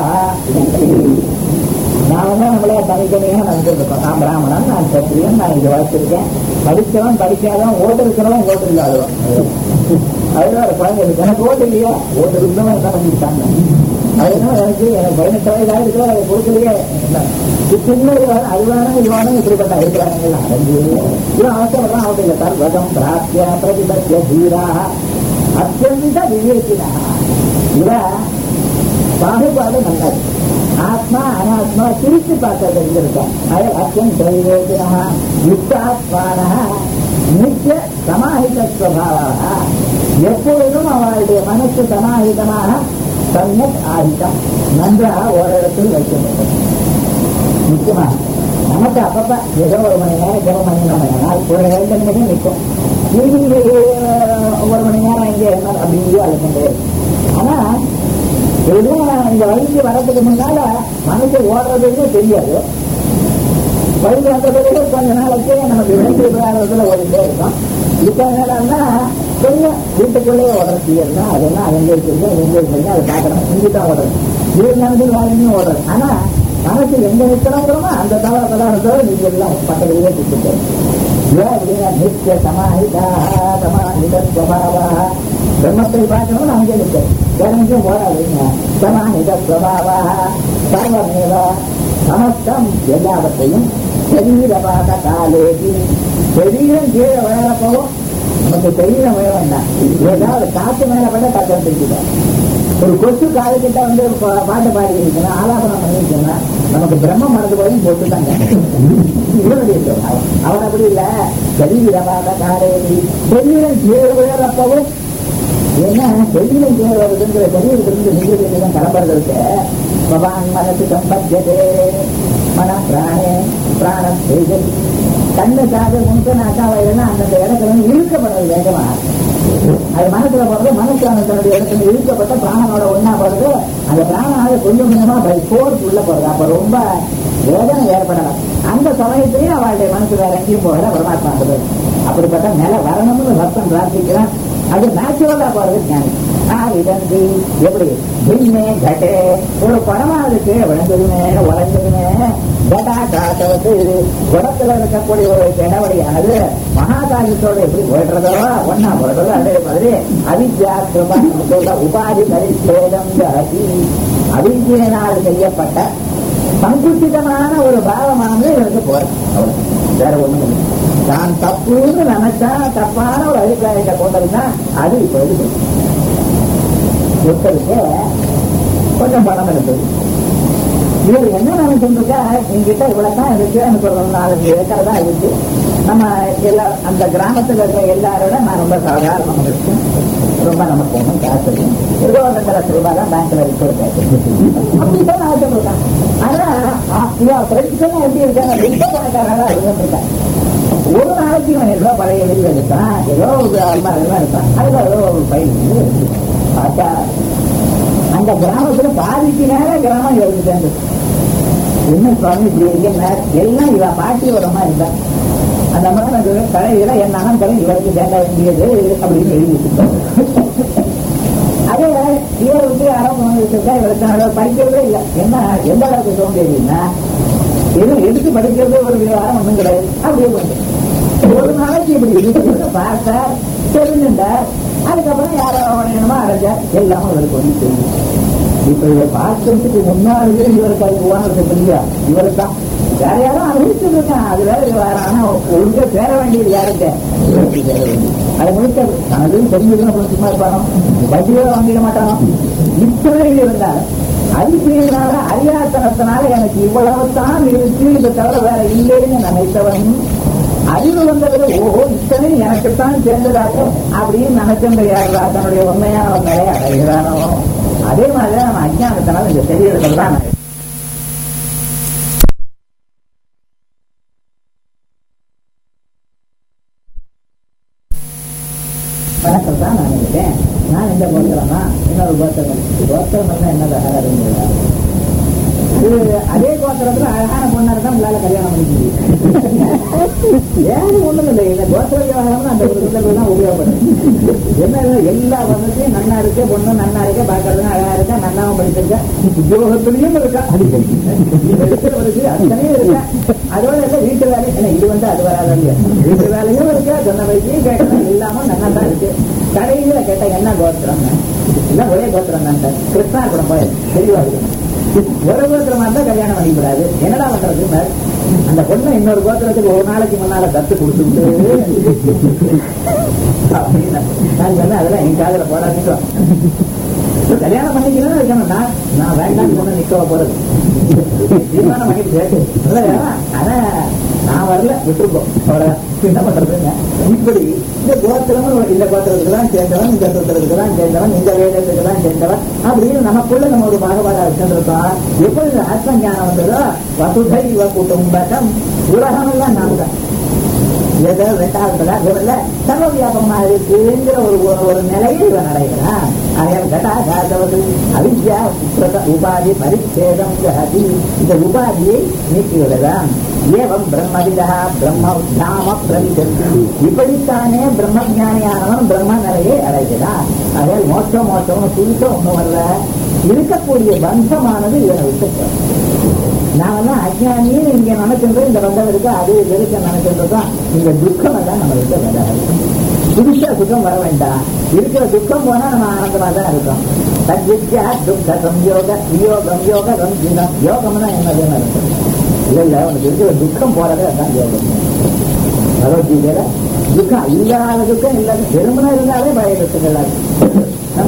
நான் வந்து நம்மளே தனித்தனியாக நினைச்சிருக்கோம் நான் பிராமணன் நான் சத்திரியன் நான் இது வளர்த்திருக்கேன் படித்தவன் படிக்காதவன் ஓட்டு இருக்கிறவன் ஓட்டு இல்லாதவன் அதுதான் ஒரு குழந்தை இருக்கு எனக்கு ஓட்டு இல்லையா ஓட்டு இருந்தவன் என்ன பண்ணிட்டாங்க அது என்ன எனக்கு எனக்கு பதினெட்டு வயதாக இருக்கிற அதை கொடுக்கலையே சின்ன அதுவான இவானும் இப்படிப்பட்ட இருக்கிறாங்க இவன் அவசரம் அவர்கள் சர்வதம் பிராப்திய பிரதிபத்திய தீரா அத்தியந்த விவேகினா இவ பாகுபாடு நல்லது ஆத்மா அனாத்மா பிரித்து பார்க்க தெரிஞ்சிருக்கேன் அது அத்தியம் விவேகினா யுக்தாத்மான நித்திய சமாஹித ஸ்வபாவாக எப்பொழுதும் அவளுடைய மனசு சமாஹிதமாக சமயத் ஆகிதம் நன்றாக ஓரிடத்தில் வைக்க வேண்டும் நிச்சயமாக நமக்கு அப்பப்ப ஏதோ ஒரு மணி நேரம் ஜெபம் பண்ணி நம்ம நாள் ஒரு ரெண்டு நிமிஷம் நிற்கும் மீதி ஒரு மணி நேரம் இங்கே இருந்தால் அப்படியே அழைக்கின்றே ஆனா இதெல்லாம் இந்த வயசு வர்றதுக்கு முன்னால மனசு ஓடுறதுன்னு தெரியாது வயசு வந்த பிறகு கொஞ்ச நாளைக்கு நமக்கு விளைச்சி விளையாடுறதுல ஓடிட்டே இருக்கும் இப்போ என்னடான்னா கொஞ்சம் வீட்டுக்குள்ளேயே ஓடுறது இருந்தா அதெல்லாம் அது எங்க இருக்குது அது எங்க இருக்குது அதை பார்க்கணும் இங்கே தான் ஓடுறது இருந்தாலும் வாங்கியும் ஓடுறது ஆனா மனசு எங்க நிற்கிறோங்கிறோமோ அந்த தவற பதார்த்தத்தோட நீங்க எல்லாம் பக்கத்திலேயே கொடுத்துட்டு ஏன் அப்படின்னா நித்திய சமாஹிதா சமாஹித ஸ்வபாவா பிரம்மத்தை பார்க்கணும் அங்கே நிற்க வேற எங்கேயும் போடாதீங்க சமாஹித ஸ்வபாவா சர்வமேவா சமஸ்தம் எல்லாவற்றையும் சரீரவாத காலேதி சரீரம் கீழே விளையாடப்போவும் நமக்கு சரீரம் விழ வேண்டாம் ஏதாவது காத்து மேல பண்ண காத்து வந்துருக்குதான் ஒரு கொசு காலக்கிட்ட வந்து பா- பாட்டு பாடி இருக்கணும் ஆலாபனம் பண்ணிருக்கணும் நமக்கு பிரம்ம மனது போயும் போட்டு தாங்க இவனுடைய சொல். அவன் அப்படி இல்ல சரீரவாத காலேதி சரீரம் கீழே விழறப்பவும் ஏன்னா சரீரம் கீழே வருதுங்கிற சரீரத்திலிருந்து நிகழ்ச்சிகள் தான் கிளம்புறதுக்கு பவான் மனசு சம்பத்தியதே மன பிராணே பிராணம் செய்தல் கண்ணு காது முன்க நாக்கா வயதுனா அந்தந்த இடத்துல இருந்து இழுக்கப்படுறது வேகமா அது மனசுல போறது மனசான தன்னுடைய இடத்துல இழுக்கப்பட்ட பிராணனோட ஒன்னா போறது அந்த பிராணனால கொஞ்சம் கொஞ்சமா பை ஃபோர்ஸ் உள்ள போறது அப்ப ரொம்ப வேதனை ஏற்படலாம் அந்த சமயத்திலேயே அவளுடைய மனசு வேற எங்கேயும் போகல பரமாத்மா இருக்குது அப்படிப்பட்ட நிலை வரணும்னு பக்தன் பிரார்த்திக்கிறான் அது நேச்சுரலா போறது ஞானி ஆரிதந்தி எப்படி பின்னே கட்டே ஒரு படமானது கீழே விழுந்ததுமே உழைஞ்சதுமே கடா காத்தவத்து இது குடத்துல இருக்கக்கூடிய ஒரு கிணவடியானது மகாகாரியத்தோட எப்படி போயிடுறதோ ஒன்னா போடுறதோ அதே மாதிரி அவித்யா கிருபா சொல்ற உபாதி பரிசேதம் ஜாதி அவித்தியினால் செய்யப்பட்ட சங்குச்சிதமான ஒரு பாவமானது இவருக்கு போறது அவ்வளவு. வேற ஒண்ணும் இல்லை தான் தப்புன்னு நினைச்சா தப்பான ஒரு அபிப்பிராயத்தை கொண்டதுன்னா அது இப்ப இருக்கு ஒருத்தருக்கு கொஞ்சம் பணம் இருக்குது இவர் என்ன நினைச்சிருக்கா என்கிட்ட இவ்வளவு தான் இருக்கு எனக்கு ஒரு நாலஞ்சு ஏக்கர் தான் இருக்கு நம்ம எல்லா அந்த கிராமத்துல இருக்கிற எல்லாரோட நான் ரொம்ப சாதாரணமாக இருக்கேன் ரொம்ப நமக்கு ஒன்றும் காசு இல்லை ஏதோ ஒரு ரெண்டு லட்சம் ரூபாய் தான் பேங்க்ல வச்சிருக்கேன் அப்படித்தான் நான் வச்சிருக்கேன் ஆனா இவன் ஃப்ரெண்ட்ஸ் எல்லாம் எப்படி இருக்காங்க ரொம்ப பணக்காரங்களா இருந்திருக்கேன் ஒரு நாளைக்கு இவன் ஏதோ பழைய வெளியே எடுத்தான் ஏதோ ஒரு அல்மாரி எல்லாம் எடுத்தான் அதுல ஏதோ ஒரு பையன் பார்த்தா அந்த கிராமத்துல பாதிக்கு நேரம் கிராமம் இவருக்கு சேர்ந்தது என்ன சுவாமி இப்படி என்ன எல்லாம் இவ பாட்டி உரமா இருந்தா அந்த மாதிரி கடையில என் அண்ணன் கடை இவருக்கு சேர்க்க வேண்டியது அப்படின்னு எழுதி வச்சுட்டோம் அதே இவர் வந்து ஆரம்பம் வச்சிருக்கா இவருக்கு அவர் படிக்கிறதே இல்லை என்ன எந்த அளவுக்கு சோம்பேறின்னா எதுவும் எதுக்கு படிக்கிறது ஒரு விவகாரம் ஒன்றும் கிடையாது அப்படியே போட்டு ஒரு நாளைக்கு இப்படி இருக்கிறத பார்த்தார் தெரிஞ்சுட்டார் அதுக்கப்புறம் யாரோ அவனமா அடைஞ்சார் எல்லாமே இவருக்கு வந்து தெரியும் இப்ப இதை பார்க்கறதுக்கு முன்னாடியே இவருக்கு அது ஓனருக்கு தெரியா இவருக்கு தான் வேற யாரும் அனுபவிச்சுட்டு இருக்கான் அது வேற விவகாரம் ஆனா ஒழுங்கா சேர வேண்டியது யாருக்கு இவருக்கு சேர வேண்டியது அது முழுக்க தனது தெரிஞ்சதுன்னு அப்புறம் சும்மா இருப்பானோ வட்டியோட வாங்கிட மாட்டானோ இத்தனை இருந்தாலும் அறிக்கையினால அறியாத்தனத்தினால எனக்கு இவ்வளவு தான் இருக்கு இதை தவிர வேற இல்லைன்னு நினைத்தவன் அறிவு வந்ததுல ஓஹோ இத்தனை எனக்குத்தான் சேர்ந்ததாக்கும் அப்படின்னு நினைச்சிருந்த யாரா தன்னுடைய உண்மையான நிலையை அடைகிறானோ அதே மாதிரி நம்ம அஜானத்தினால இந்த தெரியறதுல தான் வணக்கம் தான் நான் நினைக்கிறேன் நான் இந்த கோத்திரமா இன்னொரு கோத்திரம் கோத்திரம் என்ன தகராறுங்களா அது அதே கோத்திரத்துல அழகான பொண்ணா இருந்தா உங்களால கல்யாணம் பண்ணிக்க முடியும் ஏன் ஒண்ணும் இல்லை இந்த கோத்திர விவகாரம் அந்த ஒரு குடும்பத்துக்கு தான் உபயோகப்படும் என்ன இது, எல்லா வசதியும் நன்னா இருக்கு பொண்ணு நன்னா இருக்கு பாக்குறதும் அழகா இருக்கா நன்னாவும் படிச்சிருக்கா உத்தியோகத்திலையும் இருக்கா இருக்கிறவருக்கு அத்தனையும் இருக்கா அதோட இல்ல வீட்டு வேலை என்ன இது வந்து அது வராது இல்லையா வீட்டு வேலையும் இருக்கா சொன்ன வயசையும் கேட்கணும் இல்லாம நல்லா தான் இருக்கு கடையில கேட்டா என்ன கோத்திரம் எல்லாம் ஒரே கோத்திரம் தான் சார் கிருஷ்ணா கூட போய் தெளிவா இருக்கு ஒரு கோத்திரமா இருந்தா கல்யாணம் பண்ணிக்கூடாது என்னடா பண்றது அந்த பொண்ணை இன்னொரு கோத்திரத்துக்கு ஒரு நாளைக்கு முன்னால கத்து கொடுத்துட்டு அப்படின்னு நான் சொன்னேன் அதெல்லாம் என் காதல போடாதீங்க கல்யாணம் பண்ணிக்கணும் இருக்கணும் நான் நான் வேண்டாம் சொன்ன நிக்கவ போறது தீர்மானம் பண்ணிட்டு இல்லையா? ஆனா நான் வரல விட்டுருப்போம் அவ்வளவுதான். என்ன பண்றதுங்க இப்படி இந்த கோத்திரம் இந்த கோத்திரத்துக்கு தான் சேர்ந்தவன் இந்த கோத்திரத்துக்கு தான் சேர்ந்தவன் இந்த வேதத்துக்கு தான் சேர்ந்தவன் அப்படின்னு நமக்குள்ள நம்ம ஒரு பாகுபாடா வச்சிருக்கோம் எப்பொழுது ஆத்ம ஞானம் வந்ததோ வசுதை இவ குடும்பம் உலகம் எல்லாம் நாம் தான் ஏதோ ரெண்டாவதுல இவர்ல சர்வ வியாபகமா இருக்குங்கிற ஒரு ஒரு- ஒரு நிலையில் இவன் அடைகிறான் அதையால் கடா காதவது அவித்யா உப்ரத உபாதி பரிச்சேதம் ஜாதி இந்த உபாதியை நீக்கிவிடலாம் ஏவம் பிரம்மவிதா பிரம்ம நாம பிரவிதந்தி இப்படித்தானே பிரம்ம ஞானியானவன் பிரம்ம நிலையை அடைகிறான் அதையால் மோட்சம் மோட்சம் புதுசா ஒண்ணும் வரல இருக்கக்கூடிய பந்தமானது இவனை விட்டு நாமெல்லாம் அஜ்ஞானியே இங்க நினைக்கின்றது இந்த பந்தம் இருக்கு அது இது இருக்கு நினைக்கின்றதுதான் இந்த துக்கம் எல்லாம் நம்ம விட்டு வராது புதுசா சுகம் வர வேண்டாம் இருக்கிற துக்கம் போனா நம்ம ஆனந்தமா தான் இருக்கோம் தத்வித்யா துக்க சம்யோக வியோகம் யோக ரஞ்சிதம் யோகம்னா என்னதுன்னு இருக்கும் இல்ல இல்ல உனக்கு இருக்கிற துக்கம் போறதே அதான் யோகம் பகவத்கீதையில துக்கம் இல்லாத துக்கம் இல்லாத வெறுமனா இருந்தாலே பயத்துக்கள் நம்ம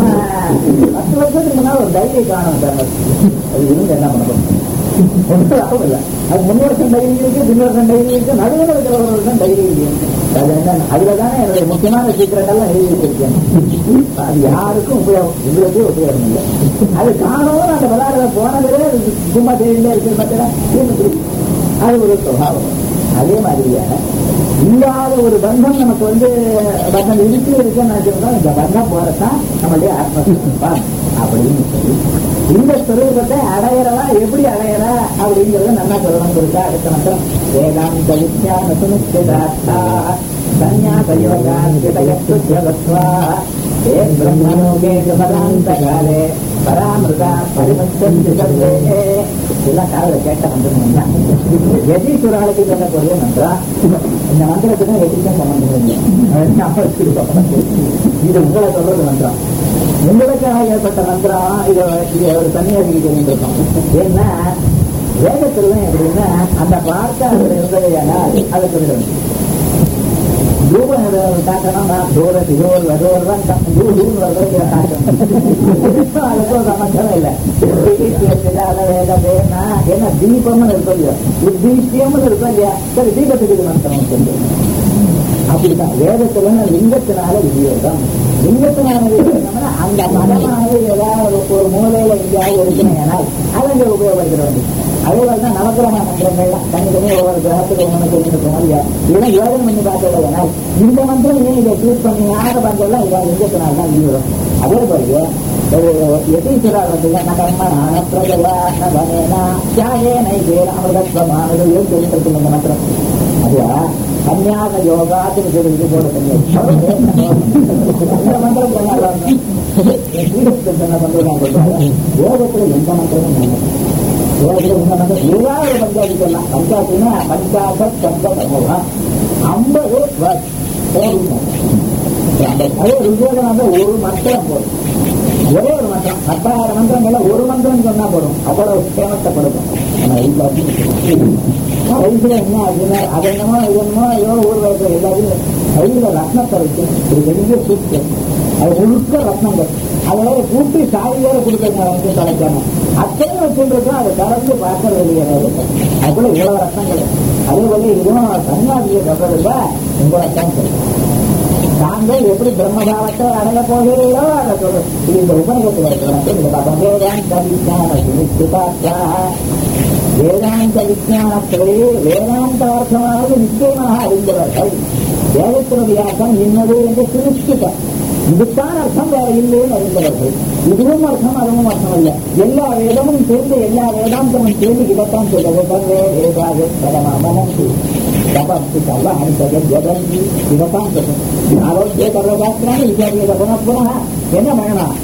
பத்து வருஷத்துக்கு முன்னாடி ஒரு டைரி காணும் சார் அது இருந்து என்ன பண்ண போறோம் ஒன்றும் லாபம் இல்லை அது முன் வருஷம் டைரி இருக்கு பின் வருஷம் டைரி இருக்கு நடுவில் இருக்கிற ஒரு வருஷம் டைரி இருக்கு அது என்ன அதுல தானே என்னுடைய முக்கியமான சீக்கிரம் எல்லாம் எழுதி வச்சிருக்கேன் அது யாருக்கும் உபயோகம் உங்களுக்கே உபயோகம் இல்லை அது காணவும் அந்த விளையாடுற போனதே அது சும்மா தெரியுமே இருக்கிற பார்த்தா அது ஒரு சுபாவம் அதே மாதிரியான இல்லாத ஒரு பந்தம் நமக்கு வந்து பந்தம் இருக்கு இருக்குன்னு நினைச்சிருந்தோம் இந்த பந்தம் போறதான் நம்மளுடைய ஆத்மஸ்வரூபம் அப்படின்னு சொல்லி இந்த ஸ்வரூபத்தை அடையறவா எப்படி அடையறா அப்படிங்கறத நல்லா சொல்லணும் இருக்கா அடுத்த மந்திரம் வேதாந்த வித்யான சுனிச்சிதாத்தா சந்நியாச யோகாந்திதயத்வா ஏ பிரம்மலோகே பதாந்த காலே பராமிருதா பரிமத்தந்தி சர்வே இதெல்லாம் காதல கேட்ட மந்திரம் தான் யதீஸ்வராளுக்கு சொல்லக்கூடிய மந்திரம் இந்த மந்திரத்துக்கும் எதிர்க்கும் சம்பந்தம் இல்லை அதை ஞாபகம் வச்சுக்கிட்டோம். இது உங்களை சொல்றது மந்திரம் உங்களுக்காக ஏற்பட்ட மந்திரம் இது இது ஒரு சன்னியாசிக்கு தெரிஞ்சிருக்கும் ஏன்னா வேதத்துல எப்படின்னா அந்த வார்த்தை அதுல இருந்ததையானால் அதை சொல்லிடும் தூரம் தாக்கணும்னா தூர திகோர் வதோர் தான் தூரம் வர்றது தாக்கணும் அதுக்கும் சம்பந்தம் இல்லை என்ன தீபம்னு இருக்கும் இல்லையா உத்தீசியம்னு இருக்கும் இல்லையா சரி தீபத்துக்கு இது மந்திரம் சொல்லு அப்படிதான் வேதத்துல லிங்கத்தினால விநியோகம் லிங்கத்தினால விநியோகம்னா அந்த மதமானது ஏதாவது ஒரு மூலையில எங்கேயாவது இருக்கணும் ஏனால் அதை இங்க உபயோகப்படுத்த வேண்டும் அதே தான் நவகிரக மந்திரங்கள்லாம் தனித்தனி ஒவ்வொரு கிரகத்துக்கு ஒன்று சொல்லிட்டு இல்லையா இதெல்லாம் யோகனை பண்ணி பார்த்தது இந்த மந்திரம் ஏன் இதை சூஸ் பண்ணி யார பந்தெல்லாம் இதை எங்கத்தினால தான் ஈடுபடும் அதே போல ஒரு எதீஸ்வரர் வந்து நகர்மனான பிரஜயா நகனேனா தியாகேன இதே அமிர்தத்வமானது ஏன் சொல்லிட்டு இந்த மந்திரம் அதுவா சன்னியாக யோகாத்துக்கு சொல்லி போட இந்த மந்திரம் சொன்னாலும் சொன்ன மந்திரம் சொல்றாங்க யோகத்துல எந்த மந்திரமும் இல்லை யோகத்துல இந்த மந்திரம் ஏதாவது ஒரு பஞ்சாயத்து சொல்லலாம் பஞ்சாயத்துனா பஞ்சாசத் சப்த சமூகம் ஐம்பது வருஷம் போதும் அதே ருஜோகம் வந்து ஒரு மந்திரம் போதும் ஒரே ஒரு மந்திரம் பத்தாயிரம் மந்திரங்கள்ல ஒரு மந்திரம் சொன்னா போதும் அவ்வளவு சேமத்தை கொடுக்கும் நம்ம வயசுல என்ன அதுல அது என்னமோ இது என்னமோ ஏதோ ஊர் வயசுல எல்லாத்தையும் கையில ரத்னத்தை வச்சு ஒரு பெரிய சூட்டு அது முழுக்க ரத்னங்கள் அதை கூட்டி சாவி வேற கொடுத்தாங்க வந்து தொலைக்காம அத்தனை வச்சுருக்கோம் அதை கலந்து பார்க்கறது இல்லையா அதுக்குள்ள இவ்வளவு ரத்னங்கள் அதே போல இதுவும் சன்னியாசியை சொல்றதில்ல உங்களை தான் சொல்றேன் தாங்கள் எப்படி பிரம்மபாவத்தை அடைய போகிறீர்களோ அதை சொல்றோம் இது இந்த உபநிஷத்துல இருக்கிறது இந்த பதம் வேதாந்த விஜான சுனிஷ்டிதாத்யா வேதாந்த விஜானத்திலே வேதாந்த அர்த்தமானது நிச்சயமாக அறிந்தவர்கள் வேதத்தினுடைய அர்த்தம் இன்னது என்று சுனிஷ்டிதம் இதுதான் அர்த்தம் வேற இல்லைன்னு அறிந்தவர்கள் இதுவும் அர்த்தம் அதுவும் அர்த்தம் அல்ல எல்லா வேதமும் சேர்ந்து எல்லா வேதாந்தமும் சேர்ந்து இதைத்தான் சொல்றது சர்வே வேதாவே பரமாமனந்தி தபஸ்து சர்வ அனுசகம் ஜகந்தி இதைத்தான் சொல்றது ஆரோக்கிய சர்வசாஸ்திராணி விசாரிய புனః புனः என்ன வேணாம்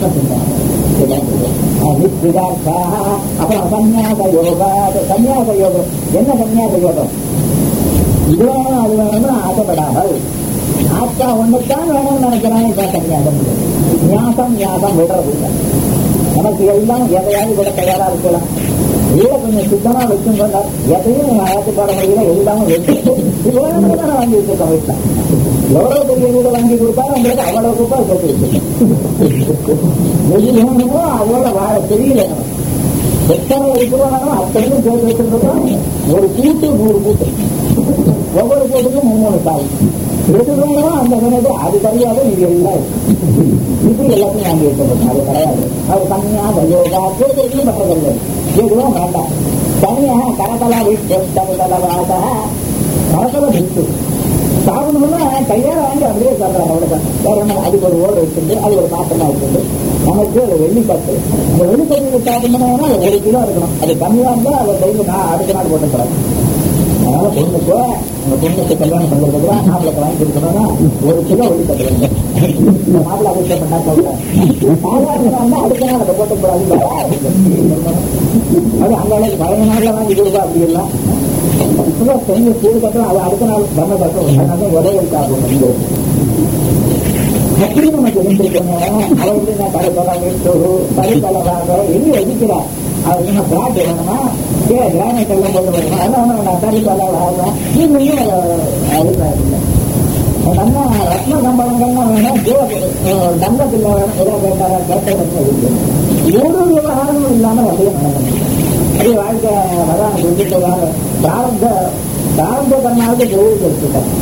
ஆத்மசிந்தான அப்புறம் சன்னியாச யோகா சன்னியாச யோகம் என்ன சன்னியாச யோகம் இது வேணும் அது வேணும்னு ஆசைப்படாமல் ஆத்மா ஒண்ணுத்தான் வேணும்னு நினைக்கிறானே இப்ப சன்னியாசம் நியாசம் நியாசம் விடுறது இல்லை நமக்கு எல்லாம் எதையாவது விட தயாரா இருக்கலாம் வீட கொஞ்சம் சுத்தமா வச்சுக்கொண்ட எதையும் ஆயத்து பாட முடியல எல்லாமே வச்சு இவ்வளவு வாங்கி வச்சிருக்கோம் வீட்டுல எவ்வளவு பெரிய வீடு வாங்கி கொடுத்தாலும் உங்களுக்கு அவ்வளவு ரூபாய் சேர்த்து வச்சிருக்கோம் எது வேணுமோ அதோட வாழ தெரியல எத்தனை இருக்கிறோம் அத்தனையும் சேர்த்து வச்சிருக்கோம் ஒரு கூட்டு நூறு கூட்டு ஒவ்வொரு கூட்டுக்கும் மூணு காய் எது வேணுமோ அந்த வேணுது அது தெரியாது இது எல்லாம் இப்படி எல்லாத்தையும் வாங்கி வச்சிருக்கோம் அது கிடையாது அது தனியாக யோகா கேட்கறதுக்கும் பட்டதில்லை எதுவும் வேண்டாம் தனியாக கரகலா வீட்டு வாச கரகல விட்டு சாப்பிடணும்னா கையால வாங்கி அப்படியே சொல்றாங்க அவ்வளவுதான் வேற என்ன அதுக்கு ஒரு ஓடு வச்சுட்டு அது ஒரு பாத்திரமா வச்சுட்டு நமக்கு ஒரு வெள்ளிக்கட்டு அந்த வெள்ளிக்கட்டு சாப்பிடணும்னா அது ஒரு கிலோ இருக்கணும் அது கம்மியா இருந்தா அதை டெய்லி நான் அடுத்த நாள் போட்டுக்கிறேன் அதனால பொண்ணுக்கு உங்க பொண்ணுக்கு கல்யாணம் பண்றதுக்கு மாப்பிளக்கு வாங்கி கொடுக்கணும்னா ஒரு கிலோ வெள்ளிக்கட்டு வேணும் இந்த மாப்பிள அபிஷேகம் பண்ணா சொல்றேன் சாதாரணமா இருந்தா அடுத்த நாள் அதை போட்டுக்கூடாது அது அந்த அளவுக்கு பழைய நாள்ல வாங்கி கொடுப்பா அப்படி எல்லாம் இப்பதான் பெண்ணு சூடு கட்டும் அது அடுத்த நாள் பிரம்ம கட்டும் அதனால உதவி சாப்பிடும் அப்படி நமக்கு இருந்திருக்கோங்க அவள் வந்து நான் கருத்தலை விட்டு கருத்தலவாக எங்க எதிக்கிறார் அவர் என்ன பிளாட் வேணுமா ஏ கிரானைட் எல்லாம் கொண்டு வரணுமா அதெல்லாம் நான் கருத்தலவாக நீங்களும் அபிப்பிராயம் இல்லை நம்ம ரத்ன சம்பளங்கள்லாம் வேணும் தங்கத்தில் வேணும் ஏதோ கேட்டாரா கேட்டது இருக்கு ஒரு விவகாரமும் இல்லாமல் அப்படியே நடக்கணும் அதே வாழ்க்கை வரான சொல்லிட்டு பிராரந்த பிராரந்த கர்மாவுக்கு தொழில் கொடுத்துட்டேன்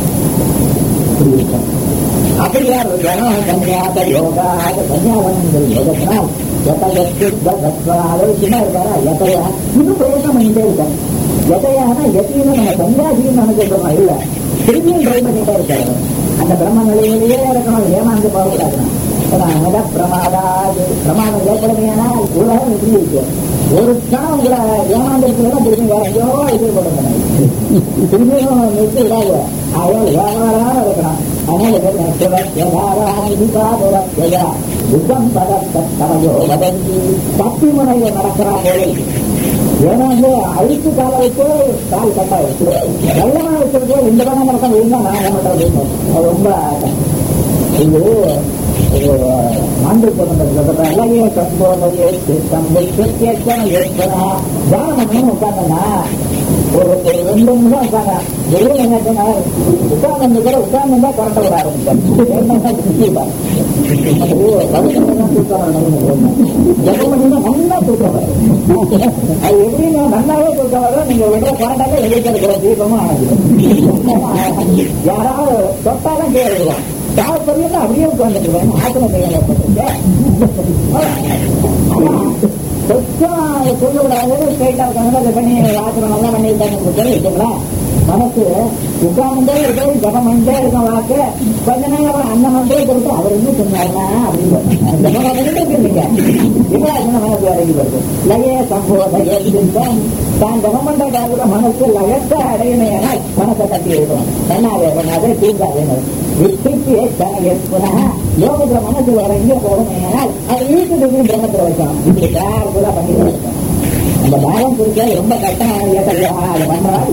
அப்படியா ஜனம் சன்னியாச யோகா சன்னியாசங்கள் யோகத்தினால் சும்மா இருக்காரா எதையா இன்னும் பிரயோசனம் பண்ணிட்டே இருக்காரு எதையான எத்தையுமே நம்ம சன்னியாசின்னு நினைச்சிருக்கோமா இல்ல திரும்பியும் ட்ரை பண்ணிட்டே இருக்காரு அந்த பிரம்ம நிலையிலேயே இருக்கணும் ஏமாந்து போகக்கூடாது பிரமாதாது பிரமாதம் ஏற்படுமையானால் உலகம் எப்படி இருக்கு ஒரு கணம் உங்களை ஏமாந்திருக்கிறதா திரும்பி வேற எங்கேயோ இது கொடுங்க திரும்பியும் நிறுத்தி விடாது அயல் வியாபாரம் இருக்கணும் பத்தி முனையில நடக்கிறா போல ஏன்னா வந்து அழுத்து கால வச்சு கால் கட்டா வச்சு வெள்ளமா வச்சிருக்கு இந்த பக்கம் நடக்க விழுந்தா நான் என்ன அது ரொம்ப இது மாண்டு போனதையே சம்போதையே தியானம் பண்ணணும் உட்காந்தனா ஒரு ஒரு ரெண்டு நிமிஷம் உட்காங்க வெறும் என்ன உட்கார்ந்து கூட உட்கார்ந்து கரண்ட விட ஆரம்பிச்சேன் நல்லா தூக்கம் அது எப்படின்னா நல்லாவே தூக்கம் வரும் நீங்க விடுற கரண்டாக எதிர்க்கிற தீபமும் ஆனது யாராவது தொட்டாலும் கேட்கலாம் சாப்பிடுறது அப்படியே உட்காந்துருக்கேன் ஆத்திரம் கையில் கொஞ்சம் சொல்லக்கூடாது ஸ்ட்ரைட்டா கணக்கு பண்ணி வாசனம் எல்லாம் பண்ணியிருந்தாங்க சொல்லி வச்சுக்கலாம் மனசு உட்கார்ந்தே இருக்கு ஜபம் பண்ணிட்டே இருக்கும் வாக்கு கொஞ்ச நேரம் அப்புறம் அந்த மந்திரம் கொடுத்து அவர் என்ன சொன்னாருன்னா அப்படின்னு ஜபம் பண்ணிட்டு இருக்கீங்க விமலாசன மனசு இறங்கி வருது லய சம்போதய சிந்தம் தான் ஜபம் பண்ற காலத்துல மனசு லயத்தை அடையணும் ஏன்னா மனசை தட்டி எழுதும் என்னாவே பண்ணாதே தூங்காதே விட்டு புனः யோகத்துல மனசு வர எங்கே போகணும் ஏனால் அது வீட்டுக்கு பிரம்மத்தில் வைக்கணும் இப்படி கார் கூட பண்ணிட்டு இருக்கணும் அந்த பேலன்ஸ் இருக்க ரொம்ப கஷ்டம் ஏற்கனவே அது பண்ணலாம்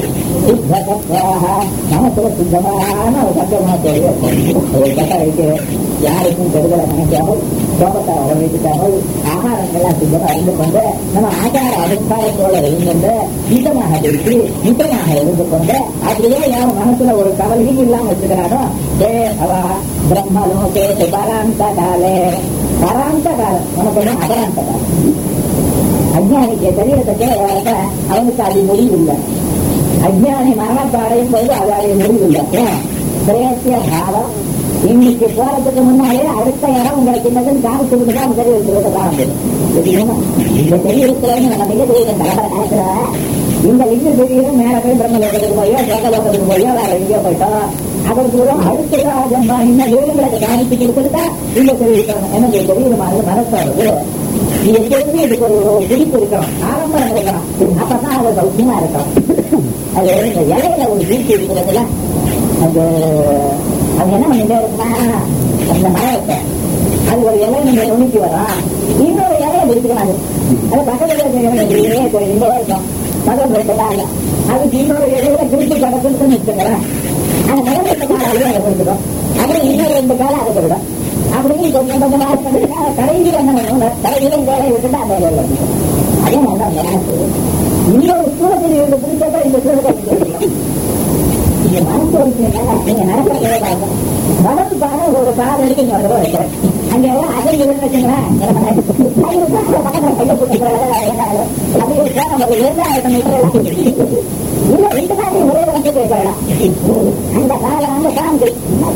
மனசுல சுத்தமான ஒரு சத்தமா தெரியும் ஒரு கட்டம் வைக்க யாருக்கும் கெடுதலை நினைக்காமல் கோபத்தை வரவேற்காமல் ஆகாரங்கள்லாம் சுத்தமா இருந்து கொண்டு நம்ம ஆச்சார அனுஷ்டானத்தோட இருந்து மிதமாக இருக்கு மிதமாக இருந்து கொண்டு அப்படியே யார் மனசுல ஒரு கவலையும் இல்லாம வச்சுக்கிறானோ ஏ அவா பிரம்மலோகே பராந்த காலே பராந்த காலம் உனக்கு என்ன அபராந்த காலம் அஜ்ஞானிக்கு சரீரத்தை வரப்ப அவனுக்கு அது முடிவில்லை அஜ்ஞானி மரணத்தை அடையும் போது அது அடைய முடிவில்லை ஏன் பிரேசிய பாவம் இன்னைக்கு போறதுக்கு முன்னாலே அடுத்த இடம் உங்களுக்கு என்னதுன்னு காமிச்சு விட்டு தான் சரீரத்துக்கு காணும் இந்த சரீரத்துல நம்ம மிக பெரிய தலைவர இந்த லிங்க சரீரம் மேல போய் பிரம்மலோகத்துக்கு போயோ ஜெகலோகத்துக்கு போயோ வேற எங்கேயோ போயிட்டோம் அதற்கு தூரம் அடுத்த ஜன்மா இன்னும் வேறுங்களுக்கு காமிச்சு கொடுத்துட்டா இந்த சரீரம் எனக்கு சரீரமானது மனசானது இது எப்பொழுதுமே இதுக்கு ஒரு பிடிப்பு இருக்கணும் ஆரம்பம் இருக்கணும் அப்பதான் அது சௌக்கியமா இருக்கும் அது இந்த இலையில ஒரு வீட்டு இருக்கிறதுல அது அது என்ன பண்ணிட்டே இருக்குன்னா அந்த மரத்தை அது ஒரு இலை நீங்க நுணுக்கி வரும் இன்னொரு இலையை பிடிச்சுக்கலாம் அது அது பக்கத்துல இருக்கிற இங்கே இருக்கும் பகல் ரெண்டுலாம் இல்லை அதுக்கு இன்னொரு இலையில திருப்பி கிடக்குன்னு வச்சுக்கிறேன் அந்த முதல் ரெண்டு காலம் அழிவு அதை கொடுத்துடும் அப்புறம் இன்னொரு ரெண்டு காலம் அதை கொடுக்கும் அப்படின்னு கொஞ்சம் கொஞ்சமா கடைசியில் என்ன பண்ணுவோம் கடைசியில் இந்த வேலையை விட்டுட்டு அந்த வேலையில் இருக்கும் அதே மாதிரி தான் மனசு இன்னொரு சூழத்தில் இருந்து பிடிச்சா இந்த சூழலை நீங்க மனசு வச்சுருந்தா நீங்க நடக்கிற வேலை வலது பாதை ஒரு பாதை இருக்கு நீங்க ஒரு வைக்கிறேன் அங்க அதை இருந்து வச்சுங்களேன் பக்கத்துல கையை போட்டு அப்படியே நம்ம இரண்டாயிரம் மீட்டர் இல்ல ரெண்டு காலையும் ஒரே வந்து போயிடலாம் அந்த காலம் அந்த காந்தி